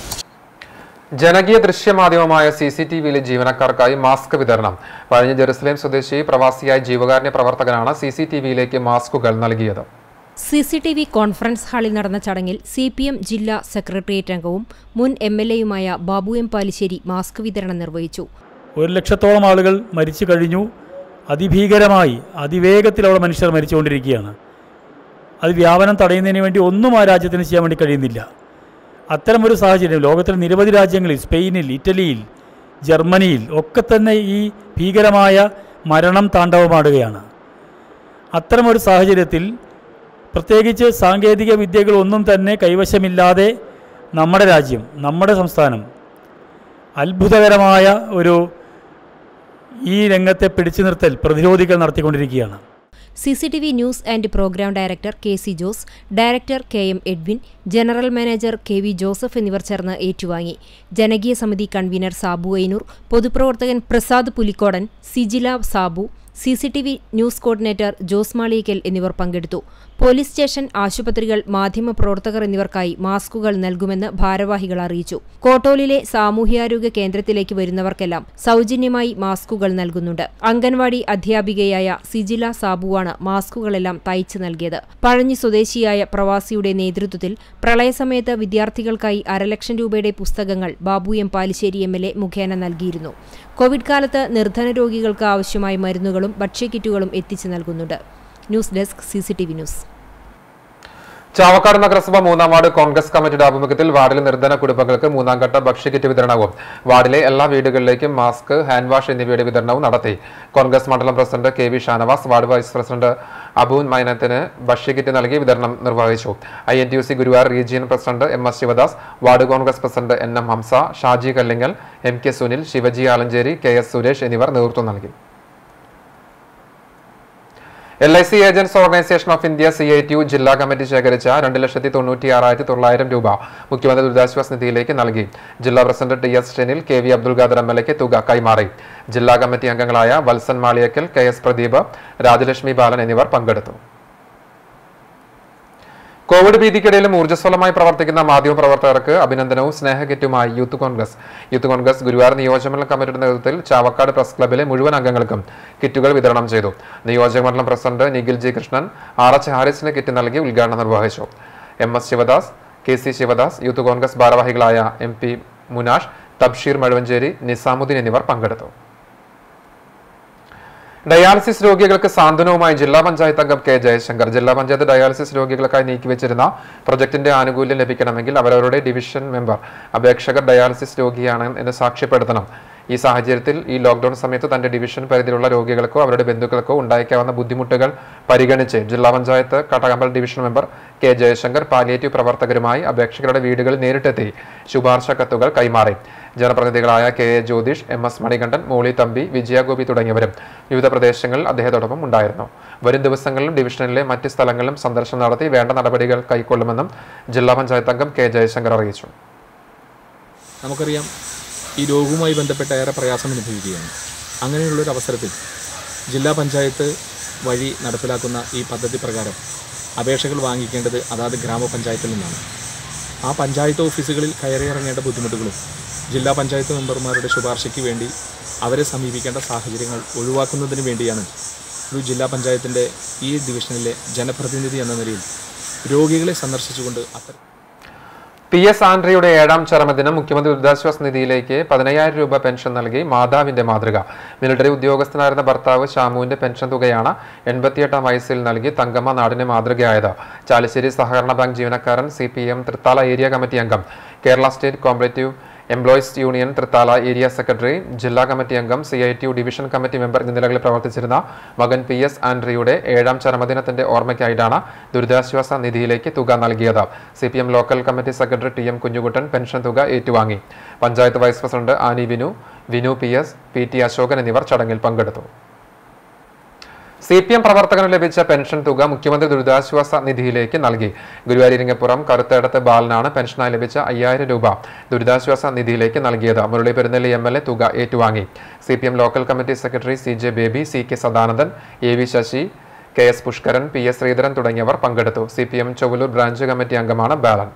ജനകീയ ദൃശ്യമാധ്യമമായ സി സി ടി വിയിലെ ജീവനക്കാർക്കായി മാസ്ക് വിതരണം പഴഞ്ഞ ജെറുസലേം സ്വദേശി പ്രവാസിയായ ജീവകാരുണ്യ പ്രവർത്തകനാണ് സി സി ടി വിയിലേക്ക് മാസ്കുകൾ നൽകിയത് C C T V conference ഹാളിൽ നടന്ന ചടങ്ങിൽ സി പി എം ജില്ലാ സെക്രട്ടേറിയറ്റ് അംഗവും മുൻ എം എൽ എയുമായ ബാബു എം പാലിശ്ശേരി മാസ്ക് വിതരണം നിർവഹിച്ചു ഒരു ലക്ഷത്തോളം ആളുകൾ മരിച്ചു കഴിഞ്ഞു അതിഭീകരമായി അതിവേഗത്തിൽ അവിടെ മനുഷ്യർ മരിച്ചുകൊണ്ടിരിക്കുകയാണ് അത് വ്യാപനം തടയുന്നതിന് വേണ്ടി ഒന്നും ആ രാജ്യത്തിന് ചെയ്യാൻ വേണ്ടി കഴിയുന്നില്ല അത്തരമൊരു സാഹചര്യം ലോകത്തിലെ നിരവധി രാജ്യങ്ങളിൽ സ്പെയിനിൽ ഇറ്റലിയിൽ ജർമ്മനിയിൽ ഒക്കെ തന്നെ ഈ ഭീകരമായ മരണം താണ്ഡവമാടുകയാണ് അത്തരമൊരു സാഹചര്യത്തിൽ പ്രത്യേകിച്ച് സാങ്കേതിക വിദ്യകളൊന്നും തന്നെ കൈവശമില്ലാതെ നമ്മുടെ രാജ്യം നമ്മുടെ സംസ്ഥാനം അത്ഭുതകരമായ ഒരു ഈ രംഗത്തെ പിടിച്ചു നിർത്തൽ പ്രതിരോധികൾ നടത്തിക്കൊണ്ടിരിക്കുകയാണ് C C T V news and programme director K C Jose director K M Edwin general manager K V Joseph എന്നിവർ ചേർന്ന് ഏറ്റുവാങ്ങി ജനകീയ സമിതി കൺവീനർ സാബു ഐനൂർ പൊതുപ്രവർത്തകൻ Prasad Pulikkodan Sijila Sabu C C T V news coordinator Jose Maliyakkal എന്നിവർ പങ്കെടുത്തു പോലീസ് സ്റ്റേഷൻ ആശുപത്രികൾ മാധ്യമപ്രവർത്തകർ എന്നിവർക്കായി മാസ്കുകൾ നൽകുമെന്ന് ഭാരവാഹികൾ അറിയിച്ചു കോട്ടോലിലെ സാമൂഹ്യാരോഗ്യ കേന്ദ്രത്തിലേക്ക് വരുന്നവർക്കെല്ലാം സൗജന്യമായി മാസ്കുകൾ നൽകുന്നുണ്ട് അംഗൻവാടി അധ്യാപികയായ സിജില സാബുവാണ് മാസ്കുകളെല്ലാം തയ്ച്ചു നൽകിയത് പഴഞ്ഞി സ്വദേശിയായ പ്രവാസിയുടെ നേതൃത്വത്തിൽ പ്രളയസമയത്ത് വിദ്യാർത്ഥികൾക്കായി അരലക്ഷം രൂപയുടെ പുസ്തകങ്ങൾ Babu M Palissery M L A മുഖേന നൽകിയിരുന്നു കോവിഡ് കാലത്ത് നിർധന രോഗികൾക്ക് ആവശ്യമായ മരുന്നുകളും ഭക്ഷ്യക്കിറ്റുകളും എത്തിച്ചു നൽകുന്നുണ്ട് news desk C C T V news Chavakkad നഗരസഭ മൂന്നാം വാർഡ് കോൺഗ്രസ് കമ്മിറ്റിയുടെ ആഭിമുഖ്യത്തിൽ വാർഡിലെ നിർധന കുടുംബങ്ങൾക്ക് മൂന്നാം ഘട്ട ഭക്ഷ്യക്കിറ്റ് വിതരണവും വാർഡിലെ എല്ലാ വീടുകളിലേക്കും മാസ്ക് ഹാൻഡ് വാഷ് എന്നിവയുടെ വിതരണവും നടത്തി കോൺഗ്രസ് മണ്ഡലം president K V Shanavas ward vice president Aboon മൈനത്തിന് ഭക്ഷ്യക്കിറ്റ് നൽകി വിതരണം നിർവഹിച്ചു I N T U C Guruvayur region president M S Sivadas ward Congress president N M Hamsa Shaji Kallingal M K Sunil Shivaji Alancherry K S Suresh എന്നിവർ നേതൃത്വം നൽകി L I C agents organisation of India C I T U ജില്ലാ കമ്മിറ്റി ശേഖരിച്ച രണ്ട് ലക്ഷത്തി തൊണ്ണൂറ്റി ആറായിരത്തി തൊള്ളായിരം രൂപ മുഖ്യമന്ത്രി ദുരിതാശ്വാസ നിധിയിലേക്ക് നൽകി ജില്ലാ president T S Shenil K V Abdul Khader M L എക്ക് തുക കൈമാറി ജില്ലാ കമ്മിറ്റി അംഗങ്ങളായ വത്സൻ മാളിയക്കൽ കെ എസ് പ്രദീപ് രാജലക്ഷ്മി ബാലൻ എന്നിവർ പങ്കെടുത്തു കോവിഡ് ഭീതിക്കിടയിലും ഊർജ്ജസ്വലമായി പ്രവർത്തിക്കുന്ന മാധ്യമപ്രവർത്തകർക്ക് അഭിനന്ദനവും സ്നേഹകിറ്റുമായി യൂത്ത് കോൺഗ്രസ് യൂത്ത് കോൺഗ്രസ് ഗുരുവായൂർ നിയോജകമണ്ഡലം കമ്മിറ്റിയുടെ നേതൃത്വത്തിൽ ചാവക്കാട് പ്രസ് ക്ലബിലെ മുഴുവൻ അംഗങ്ങൾക്കും കിറ്റുകൾ വിതരണം ചെയ്തു നിയോജകമണ്ഡലം president Nikhil G Krishnan R H ഹാരിസിന് കിറ്റ് നൽകി ഉദ്ഘാടനം നിർവഹിച്ചു M S Sivadas K C Sivadas youth Congress ഭാരവാഹികളായ എം പി മുനാഷ് തബ്ഷീർ മഴുവഞ്ചേരി നിസാമുദ്ദീൻ എന്നിവർ പങ്കെടുത്തു ഡയാലിസിസ് രോഗികൾക്ക് സാന്ത്വനവുമായി ജില്ലാ പഞ്ചായത്ത് അംഗം കെ ജയശങ്കർ ജില്ലാ പഞ്ചായത്ത് ഡയാലിസിസ് രോഗികൾക്കായി നീക്കിവെച്ചിരുന്ന പ്രൊജക്ടിന്റെ ആനുകൂല്യം ലഭിക്കണമെങ്കിൽ അവരവരുടെ ഡിവിഷൻ മെമ്പർ അപേക്ഷകർ ഡയാലിസിസ് രോഗിയാണ് എന്ന് സാക്ഷ്യപ്പെടുത്തണം ഈ സാഹചര്യത്തിൽ ഈ ലോക്ഡൌൺ സമയത്ത് തന്റെ ഡിവിഷൻ പരിധിയിലുള്ള രോഗികൾക്കോ അവരുടെ ബന്ധുക്കൾക്കോ ഉണ്ടായേക്കാവുന്ന ബുദ്ധിമുട്ടുകൾ പരിഗണിച്ച് ജില്ലാ panchayat Kattakampal division member K Jayashankar palliative പ്രവർത്തകരുമായി അപേക്ഷകരുടെ വീടുകളിൽ നേരിട്ടെത്തി ശുപാർശ കത്തുകൾ കൈമാറി ജനപ്രതിനിധികളായ K A Jyothish M S Manikandan Molly Thampi Vijayagopi തുടങ്ങിയവരും വിവിധ പ്രദേശങ്ങളിൽ അദ്ദേഹത്തോടൊപ്പം ഉണ്ടായിരുന്നു വരും ദിവസങ്ങളിലും ഡിവിഷനിലെ മറ്റ് സ്ഥലങ്ങളിലും സന്ദർശനം നടത്തി വേണ്ട നടപടികൾ കൈക്കൊള്ളുമെന്നും ജില്ലാ പഞ്ചായത്ത് അംഗം കെ ജയശങ്കർ അറിയിച്ചു നമുക്കറിയാം ഈ രോഗവുമായി ബന്ധപ്പെട്ട ഏറെ പ്രയാസം അനുഭവിക്കുകയാണ് അങ്ങനെയുള്ളൊരു അവസരത്തിൽ ജില്ലാ പഞ്ചായത്ത് വഴി നടപ്പിലാക്കുന്ന ഈ പദ്ധതി പ്രകാരം അപേക്ഷകൾ വാങ്ങിക്കേണ്ടത് അതാത് ഗ്രാമപഞ്ചായത്തിൽ നിന്നാണ് ആ പഞ്ചായത്ത് ഓഫീസുകളിൽ കയറിയിറങ്ങേണ്ട ബുദ്ധിമുട്ടുകളും ജില്ലാ പഞ്ചായത്ത് മെമ്പർമാരുടെ ശുപാർശയ്ക്ക് വേണ്ടി അവരെ സമീപിക്കേണ്ട സാഹചര്യങ്ങൾ ഒഴിവാക്കുന്നതിന് വേണ്ടിയാണ് ഒരു ജില്ലാ പഞ്ചായത്തിൻ്റെ ഈ ഡിവിഷനിലെ ജനപ്രതിനിധി എന്ന നിലയിൽ രോഗികളെ സന്ദർശിച്ചുകൊണ്ട് അത്തരം പി എസ് ആൻഡ്രയുടെ ഏഴാം ചരമദിനം മുഖ്യമന്ത്രി ദുരിതാശ്വാസ നിധിയിലേക്ക് പതിനയ്യായിരം രൂപ പെൻഷൻ നൽകി മാതാവിന്റെ മാതൃക മിലിറ്ററി ഉദ്യോഗസ്ഥനായിരുന്ന ഭർത്താവ് ഷാമുവിന്റെ പെൻഷൻ തുകയാണ് എൺപത്തിയെട്ടാം വയസ്സിൽ നൽകി തങ്കമ്മ നാടിന് മാതൃകയായത് ചാലിശ്ശേരി സഹകരണ ബാങ്ക് ജീവനക്കാരൻ C P M Thrithala area committee അംഗം Kerala state cooperative employees union Thrithala area secretary ജില്ലാ കമ്മിറ്റി അംഗം C I T U division committee member എന്നീ നിലകളിൽ പ്രവർത്തിച്ചിരുന്ന മകൻ പി എസ് ആൻഡ്രിയുടെ ഏഴാം ചരമദിനത്തിന്റെ ഓർമ്മയ്ക്കായിട്ടാണ് ദുരിതാശ്വാസ നിധിയിലേക്ക് തുക നൽകിയത് C P M local committee secretary T M Kunjukuttan pension തുക ഏറ്റുവാങ്ങി panchayat vice president Annie Vinu Vinu P S P T Ashokan എന്നിവർ ചടങ്ങിൽ പങ്കെടുത്തു സി പി എം പ്രവർത്തകന് ലഭിച്ച പെൻഷൻ തുക മുഖ്യമന്ത്രി ദുരിതാശ്വാസ നിധിയിലേക്ക് നൽകി ഗുരുവായൂരിങ്ങപ്പുറം കറുത്തേടത്ത് ബാലനാണ് പെൻഷനായി ലഭിച്ച അയ്യായിരം രൂപ ദുരിതാശ്വാസ നിധിയിലേക്ക് നൽകിയത് Murali Perunnelli M L A തുക ഏറ്റുവാങ്ങി C P M local committee secretary C J Baby C K Sadanandan A V Sasi K S Pushkaran P S Sreedharan തുടങ്ങിയവർ പങ്കെടുത്തു C P M Chowwallur branch committee അംഗമാണ് ബാലൻ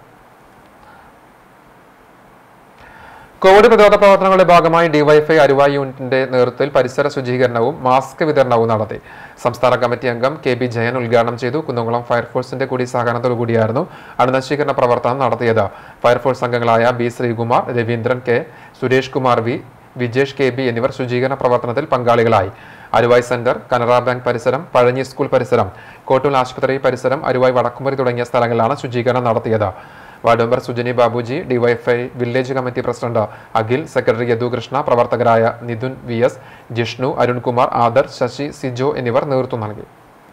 കോവിഡ് പ്രതിരോധ പ്രവർത്തനങ്ങളുടെ ഭാഗമായി ഡിവൈഫൈ അരുവായി യൂണിറ്റിന്റെ നേതൃത്വത്തിൽ പരിസര ശുചീകരണവും മാസ്ക് വിതരണവും നടത്തി സംസ്ഥാന കമ്മിറ്റി അംഗം കെ ബി ജയൻ ഉദ്ഘാടനം ചെയ്തു കുന്നംകുളം ഫയർഫോഴ്സിന്റെ കൂടി സഹകരണത്തോടു കൂടിയായിരുന്നു അണുനശീകരണ പ്രവർത്തനം നടത്തിയത് ഫയർഫോഴ്സ് അംഗങ്ങളായ B Sreekumar Raveendran K Suresh Kumar V Vijesh K B എന്നിവർ ശുചീകരണ പ്രവർത്തനത്തിൽ പങ്കാളികളായി അരുവായ് സെന്റർ കനറ ബാങ്ക് പരിസരം പഴഞ്ഞി സ്കൂൾ പരിസരം കോട്ടൂൽ ആശുപത്രി പരിസരം അരുവായ് വടക്കുമുറി തുടങ്ങിയ സ്ഥലങ്ങളിലാണ് ശുചീകരണം നടത്തിയത് ward member Sujani Babuji DYFI village committee president Akhil secretary Yadukrishna പ്രവർത്തകരായ നിതുൻ വി എസ് ജിഷ്ണു അരുൺകുമാർ ആദർ ശശി സിജോ എന്നിവർ നേതൃത്വം നൽകി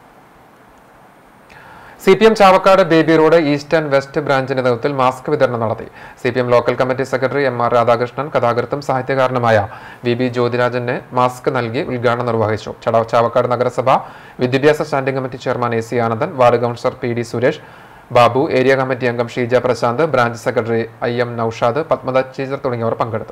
C P M Chavakkad Baby road east and west ബ്രാഞ്ചിന്റെ നേതൃത്വത്തിൽ മാസ്ക് വിതരണം നടത്തി C P M local committee secretary M R Radhakrishnan കഥാകൃത്തും സാഹിത്യകാരനുമായ വി ബി ജ്യോതിരാജന് മാസ്ക് നൽകി ഉദ്ഘാടനം നിർവഹിച്ചു ചട ചാവക്കാട് നഗരസഭ വിദ്യാഭ്യാസ standing committee chairman A C Anandan ward councillor P D Suresh Babu area committee അംഗം Sheeja Prasanth branch secretary I M Noushad Padmada teacher തുടങ്ങിയവർ പങ്കെടുത്തു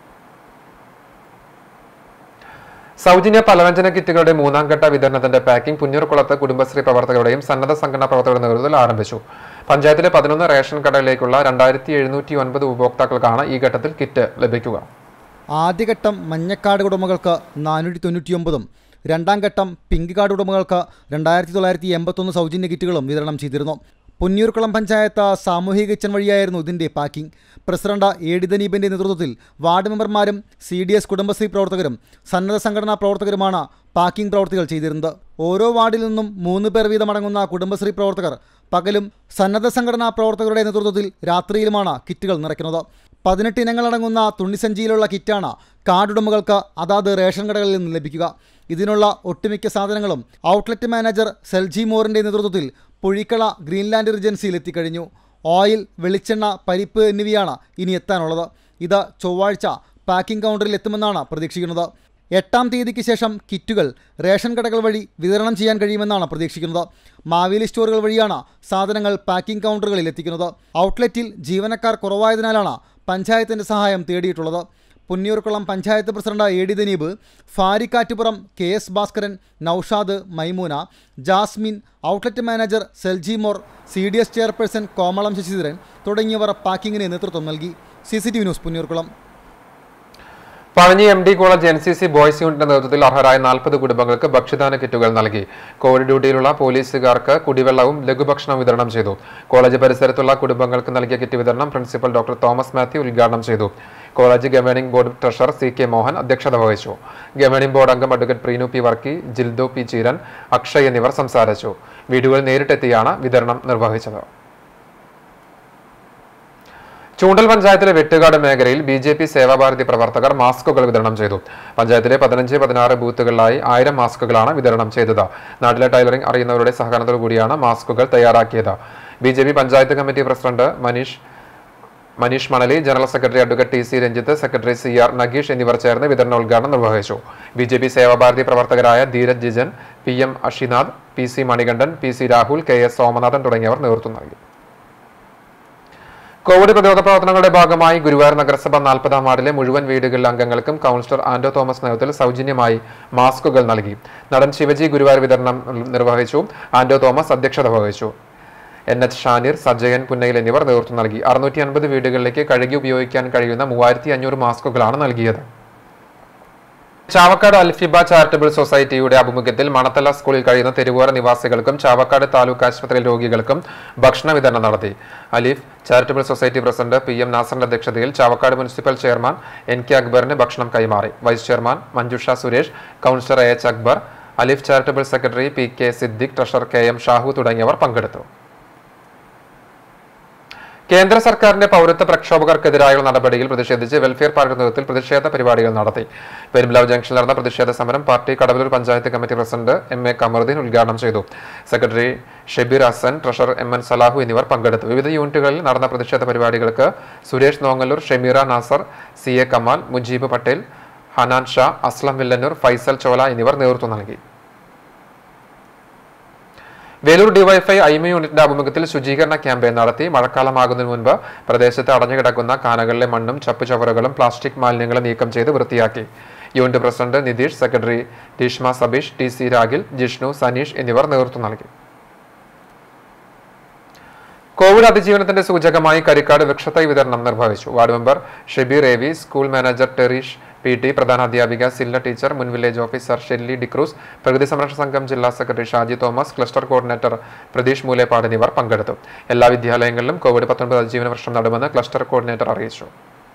സൗജന്യ പലവ്യഞ്ജന കിറ്റുകളുടെ മൂന്നാം ഘട്ട വിതരണത്തിന്റെ പാക്കിംഗ് പുന്നൂർക്കുളത്ത് കുടുംബശ്രീ പ്രവർത്തകരുടെയും സന്നദ്ധ സംഘടനാ പ്രവർത്തകരുടെ നേതൃത്വത്തിൽ ആരംഭിച്ചു പഞ്ചായത്തിലെ പതിനൊന്ന് റേഷൻ കടകളിലേക്കുള്ള രണ്ടായിരത്തി എഴുന്നൂറ്റി ഒൻപത് ഉപഭോക്താക്കൾക്കാണ് ഈ ഘട്ടത്തിൽ കിറ്റ് ലഭിക്കുക ആദ്യഘട്ടം മഞ്ഞക്കാട് ഉടമകൾക്ക് നാനൂറ്റി തൊണ്ണൂറ്റിയൊമ്പതും രണ്ടാം ഘട്ടം പിങ്ക് കാർഡ് ഉടമകൾക്ക് രണ്ടായിരത്തി തൊള്ളായിരത്തി എൺപത്തൊന്ന് സൗജന്യ കിറ്റുകളും വിതരണം ചെയ്തിരുന്നു പുന്നിയൂർക്കുളം പഞ്ചായത്ത് സാമൂഹിക കിച്ചൺ വഴിയായിരുന്നു ഇതിൻ്റെ പാക്കിംഗ് പ്രസിഡന്റ് എ ഡി ദനീപിൻ്റെ നേതൃത്വത്തിൽ വാർഡ് മെമ്പർമാരും സി ഡി എസ് കുടുംബശ്രീ പ്രവർത്തകരും സന്നദ്ധ സംഘടനാ പ്രവർത്തകരുമാണ് പാക്കിംഗ് പ്രവർത്തികൾ ചെയ്തിരുന്നത് ഓരോ വാർഡിൽ നിന്നും മൂന്ന് പേർ വീതമടങ്ങുന്ന കുടുംബശ്രീ പ്രവർത്തകർ പകലും സന്നദ്ധ സംഘടനാ പ്രവർത്തകരുടെ നേതൃത്വത്തിൽ രാത്രിയിലുമാണ് കിറ്റുകൾ നിറയ്ക്കുന്നത് പതിനെട്ട് ഇനങ്ങളടങ്ങുന്ന തുണിസഞ്ചിയിലുള്ള കിറ്റാണ് കാർഡുടമകൾക്ക് അതാത് റേഷൻ കടകളിൽ നിന്ന് ലഭിക്കുക ഇതിനുള്ള ഒട്ടുമിക്ക സാധനങ്ങളും ഔട്ട്ലെറ്റ് മാനേജർ സെൽജി മോറിൻ്റെ നേതൃത്വത്തിൽ പുഴിക്കള ഗ്രീൻലാൻഡ് റിജൻസിയിൽ എത്തിക്കഴിഞ്ഞു ഓയിൽ വെളിച്ചെണ്ണ പരിപ്പ് എന്നിവയാണ് ഇനി എത്താനുള്ളത് ഇത് ചൊവ്വാഴ്ച പാക്കിംഗ് കൗണ്ടറിൽ എത്തുമെന്നാണ് പ്രതീക്ഷിക്കുന്നത് എട്ടാം തീയതിക്ക് ശേഷം കിറ്റുകൾ റേഷൻ കടകൾ വഴി വിതരണം ചെയ്യാൻ കഴിയുമെന്നാണ് പ്രതീക്ഷിക്കുന്നത് മാവേലി സ്റ്റോറുകൾ വഴിയാണ് സാധനങ്ങൾ പാക്കിംഗ് കൗണ്ടറുകളിൽ എത്തിക്കുന്നത് ഔട്ട്ലെറ്റിൽ ജീവനക്കാർ കുറവായതിനാലാണ് പഞ്ചായത്തിൻ്റെ സഹായം തേടിയിട്ടുള്ളത് Punniyoorkulam panchayat president A D Daneeb Farikkattupuram K S Bhaskaran Noushad Maimoona Jasmine outlet manager Selji Mor C D S chairperson Komalam Sasidharan തുടങ്ങിയവർ പാക്കിങ്ങിന് നേതൃത്വം നൽകി C C T V news Punniyoorkulam Pazhanji M D college N C C boys യൂണിറ്റിന്റെ നേതൃത്വത്തിൽ അർഹരായ നാൽപ്പത് കുടുംബങ്ങൾക്ക് ഭക്ഷ്യദാന കിറ്റുകൾ നൽകി കോവിഡ് ഡ്യൂട്ടിയിലുള്ള പോലീസുകാർക്ക് കുടിവെള്ളവും ലഘുഭക്ഷണവും വിതരണം ചെയ്തു കോളേജ് പരിസരത്തുള്ള കുടുംബങ്ങൾക്ക് നൽകിയ കിറ്റ് വിതരണം പ്രിൻസിപ്പൽ ഡോക്ടർ തോമസ് മാത്യു ഉദ്ഘാടനം ചെയ്തു college governing board treasurer C K Mohan അധ്യക്ഷത വഹിച്ചു ഗവേണിംഗ് ബോർഡ് അംഗം advocate Preenu P Varkey Jildo P Cheeran Akshay എന്നിവർ സംസാരിച്ചു വീടുകളിൽ നേരിട്ടെത്തിയാണ് വിതരണം നിർവഹിച്ചത് ചൂണ്ടൽ പഞ്ചായത്തിലെ വെട്ടുകാട് മേഖലയിൽ ബി ജെ പി സേവാഭാരതി പ്രവർത്തകർ മാസ്കുകൾ വിതരണം ചെയ്തു പഞ്ചായത്തിലെ പതിനഞ്ച് പതിനാറ് ബൂത്തുകളിലായി ആയിരം മാസ്കുകളാണ് വിതരണം ചെയ്തത് നാട്ടിലെ ടൈലറിംഗ് അറിയുന്നവരുടെ സഹകരണത്തോടു കൂടിയാണ് മാസ്കുകൾ തയ്യാറാക്കിയത് B J P panchayat committee president Maneesh Maneesh Manali general secretary advocate T C Ranjith secretary C R Nageesh എന്നിവർ ചേർന്ന് വിതരണോദ്ഘാടനം നിർവഹിച്ചു ബി ജെ പി സേവാഭാരതി പ്രവർത്തകരായ Dheeraj Jijan P M Ashinath P C Manikandan P C Rahul K S Somanathan തുടങ്ങിയവർ നേതൃത്വം നൽകി കോവിഡ് പ്രതിരോധ പ്രവർത്തനങ്ങളുടെ ഭാഗമായി ഗുരുവായൂർ നഗരസഭ നാൽപ്പതാം വാർഡിലെ മുഴുവൻ വീടുകളിലെ അംഗങ്ങൾക്കും കൗൺസിലർ ആന്റോ തോമസ് നേതൃത്വത്തിൽ സൗജന്യമായി മാസ്കുകൾ നൽകി നടൻ ശിവജി ഗുരുവായൂർ വിതരണം നിർവഹിച്ചു ആന്റോ തോമസ് അധ്യക്ഷത വഹിച്ചു എൻ എച്ച് ഷാനിർ സജയൻ പുന്നയിൽ എന്നിവർ നേതൃത്വം നൽകി അറുന്നൂറ്റി അൻപത് വീടുകളിലേക്ക് കഴുകി ഉപയോഗിക്കാൻ കഴിയുന്ന മൂവായിരത്തി അഞ്ഞൂറ് മാസ്കുകളാണ് നൽകിയത് ചാവക്കാട് അൽഫിബ ചാരിറ്റബിൾ സൊസൈറ്റിയുടെ ആഭിമുഖ്യത്തിൽ മണത്തല സ്കൂളിൽ കഴിയുന്ന തെരുവോര നിവാസികൾക്കും ചാവക്കാട് താലൂക്ക് ആശുപത്രിയിൽ രോഗികൾക്കും ഭക്ഷണ വിതരണം നടത്തി Aleef charitable society president P M നാസറിന്റെ അധ്യക്ഷതയിൽ Chavakkad municipal chairman N K അക്ബറിന് ഭക്ഷണം കൈമാറി vice chairman Manjusha Suresh councillor A H Akbar Aleef charitable secretary P K Siddique treasurer K M Shahu തുടങ്ങിയവർ പങ്കെടുത്തു കേന്ദ്ര സർക്കാരിന്റെ പൗരത്വ പ്രക്ഷോഭകർക്കെതിരായുള്ള നടപടിയിൽ പ്രതിഷേധിച്ച് വെൽഫെയർ പാർട്ടിയുടെ നേതൃത്വത്തിൽ പ്രതിഷേധ പരിപാടികൾ നടത്തി പെരുമ്പിലാവ് ജംഗ്ഷനിൽ നടന്ന പ്രതിഷേധ സമരം party Kadavallur panchayat committee president M A Kamaruddin ഉദ്ഘാടനം ചെയ്തു secretary Shebeer Hassan treasurer M N Salahu എന്നിവർ പങ്കെടുത്തു വിവിധ യൂണിറ്റുകളിൽ നടന്ന പ്രതിഷേധ പരിപാടികൾക്ക് സുരേഷ് നോങ്ങല്ലൂർ ഷെമീറ നാസർ സി എ കമാൽ മുജീബ് പട്ടേൽ ഹനാൻ ഷാ അസ്ലം വില്ലന്നൂർ ഫൈസൽ ചോല എന്നിവർ നേതൃത്വം നൽകി വേലൂർ ഡിവൈഫൈ ഐമ യൂണിറ്റിന്റെ ആഭിമുഖ്യത്തിൽ ശുചീകരണ ക്യാമ്പയിൻ നടത്തി മഴക്കാലമാകുന്നതിന് മുൻപ് പ്രദേശത്ത് അടഞ്ഞുകിടക്കുന്ന കാനകളിലെ മണ്ണും ചപ്പുചവറുകളും പ്ലാസ്റ്റിക് മാലിന്യങ്ങളും നീക്കം ചെയ്ത് വൃത്തിയാക്കി unit president Nitheesh secretary Reeshma Sabeesh T C Ragil Jishnu Saneesh എന്നിവർ നേതൃത്വം നൽകി കോവിഡ് അതിജീവനത്തിന്റെ സൂചകമായി കരിക്കാട് വൃക്ഷത്തൈ വിതരണം നിർവഹിച്ചു ward member Shebeer A school manager Tereesh P T പ്രധാന അധ്യാപിക സില്ല ടീച്ചർ മുൻ വില്ലേജ് ഓഫീസർ ഷെല്ലി ഡിക്രൂസ് പ്രകൃതി സംരക്ഷണ സംഘം ജില്ലാ സെക്രട്ടറി ഷാജി തോമസ് ക്ലസ്റ്റർ കോർഡിനേറ്റർ പ്രതീഷ് മൂലേപ്പാട് എന്നിവർ പങ്കെടുത്തു എല്ലാ വിദ്യാലയങ്ങളിലും കോവിഡ് പത്തൊൻപത് അതിജീവന വർഷം നടുമെന്ന് ക്ലസ്റ്റർ കോർഡിനേറ്റർ അറിയിച്ചു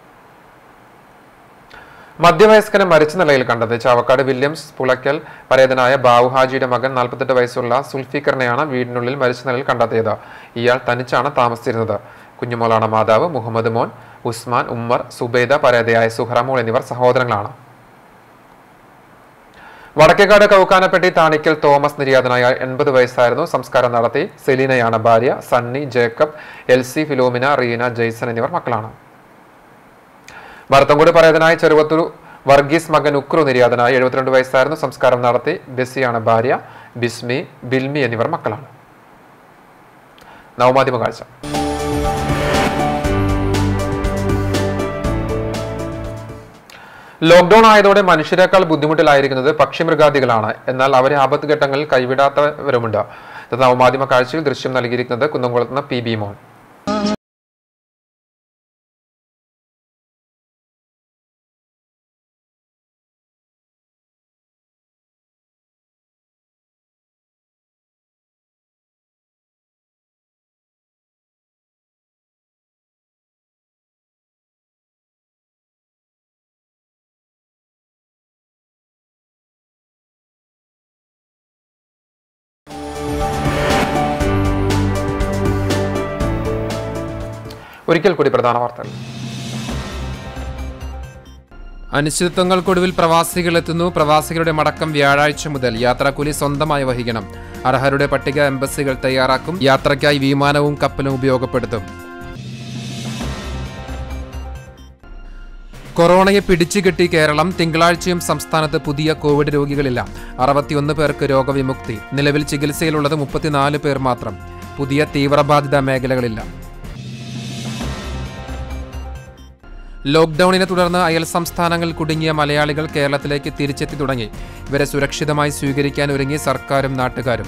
മധ്യവയസ്കനെ മരിച്ച നിലയിൽ കണ്ടത് ചാവക്കാട് വില്യംസ് പുളയ്ക്കൽ പരേതനായ ബാവുഹാജിയുടെ മകൻ നാൽപ്പത്തെട്ട് വയസ്സുള്ള സുൽഫിക്കറിനെയാണ് വീടിനുള്ളിൽ മരിച്ച നിലയിൽ കണ്ടെത്തിയത് ഇയാൾ തനിച്ചാണ് താമസിച്ചിരുന്നത് കുഞ്ഞുമോളാണ് മാതാവ് മുഹമ്മദ് മോൻ ഉസ്മാൻ ഉമ്മർ സുബൈദ പരേതയായ സുഹറമോൾ എന്നിവർ സഹോദരങ്ങളാണ് വടക്കേക്കാട് കൗക്കാനപ്പെട്ടി താണിക്കൽ തോമസ് നിര്യാതനായ എൺപത് വയസ്സായിരുന്നു സംസ്കാരം നടത്തി സെലീനയാണ് ഭാര്യ സണ്ണി ജേക്കബ് എൽസി ഫിലോമിന റീന ജെയ്സൺ എന്നിവർ മക്കളാണ് ഭരത്തൻകൂട് പരേതനായ ചെറുവത്തൂർ വർഗീസ് മകൻ ഉക്രു നിര്യാതനായ എഴുപത്തിരണ്ട് വയസ്സായിരുന്നു സംസ്കാരം നടത്തി ബെസിയാണ് ഭാര്യ ബിസ്മി ബിൽമി എന്നിവർ മക്കളാണ് നവമാധ്യമ കാഴ്ച ലോക്ക്ഡൌൺ ആയതോടെ മനുഷ്യരെക്കാൾ ബുദ്ധിമുട്ടിലായിരിക്കുന്നത് പക്ഷിമൃഗാദികളാണ് എന്നാൽ അവരെ ആപത്ത് ഘട്ടങ്ങളിൽ കൈവിടാത്തവരുമുണ്ട് ഇത് നവമാധ്യമ കാഴ്ചയിൽ ദൃശ്യം നൽകിയിരിക്കുന്നത് കുന്നംകുളത്തുനിന്ന് പി ബി മോൻ ഒരിക്കൽ കൂടി പ്രധാന വാർത്തകൾ അനിശ്ചിതത്വങ്ങൾക്കൊടുവിൽ പ്രവാസികൾ എത്തുന്നു പ്രവാസികളുടെ മടക്കം വ്യാഴാഴ്ച മുതൽ യാത്രാക്കൂലി സ്വന്തമായി വഹിക്കണം അർഹരുടെ പട്ടിക എംബസികൾ തയ്യാറാക്കും യാത്രയ്ക്കായി വിമാനവും കപ്പലും ഉപയോഗപ്പെടുത്തും കൊറോണയെ പിടിച്ചുകെട്ടി കേരളം തിങ്കളാഴ്ചയും സംസ്ഥാനത്ത് പുതിയ കോവിഡ് രോഗികളില്ല അറുപത്തിയൊന്ന് പേർക്ക് രോഗവിമുക്തി നിലവിൽ ചികിത്സയിലുള്ളത് മുപ്പത്തിനാല് പേർ മാത്രം പുതിയ തീവ്രബാധിത മേഖലകളില്ല ലോക്ക്ഡൌണിനെ തുടർന്ന് അയൽ സംസ്ഥാനങ്ങളിൽ കുടുങ്ങിയ മലയാളികൾ കേരളത്തിലേക്ക് തിരിച്ചെത്തി തുടങ്ങി ഇവരെ സുരക്ഷിതമായി സ്വീകരിക്കാൻ ഒരുങ്ങി സർക്കാരും നാട്ടുകാരും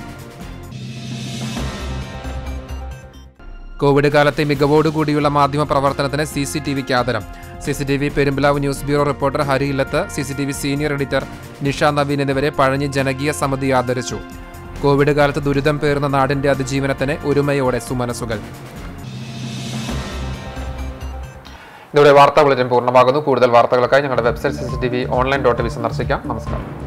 കോവിഡ് കാലത്തെ മികവോടുകൂടിയുള്ള മാധ്യമ പ്രവർത്തനത്തിന് സി സി ടി വിക്ക് ആദരം C C T V Perumpilavu news bureau reporter Hari Illath C C T V senior editor Nisha Naveen എന്നിവരെ പഴഞ്ഞി ജനകീയ സമിതി ആദരിച്ചു കോവിഡ് കാലത്ത് ദുരിതം പേറുന്ന നാടിന്റെ അതിജീവനത്തിന് ഒരുമയോടെ സുമനസുകൾ ഇതോടെ വാർത്താ ബുള്ളറ്റിൻ പൂർണ്ണമാകുന്നു കൂടുതൽ വാർത്തകൾക്കായി ഞങ്ങളുടെ website C C T V online dot V സന്ദർശിക്കാം നമസ്കാരം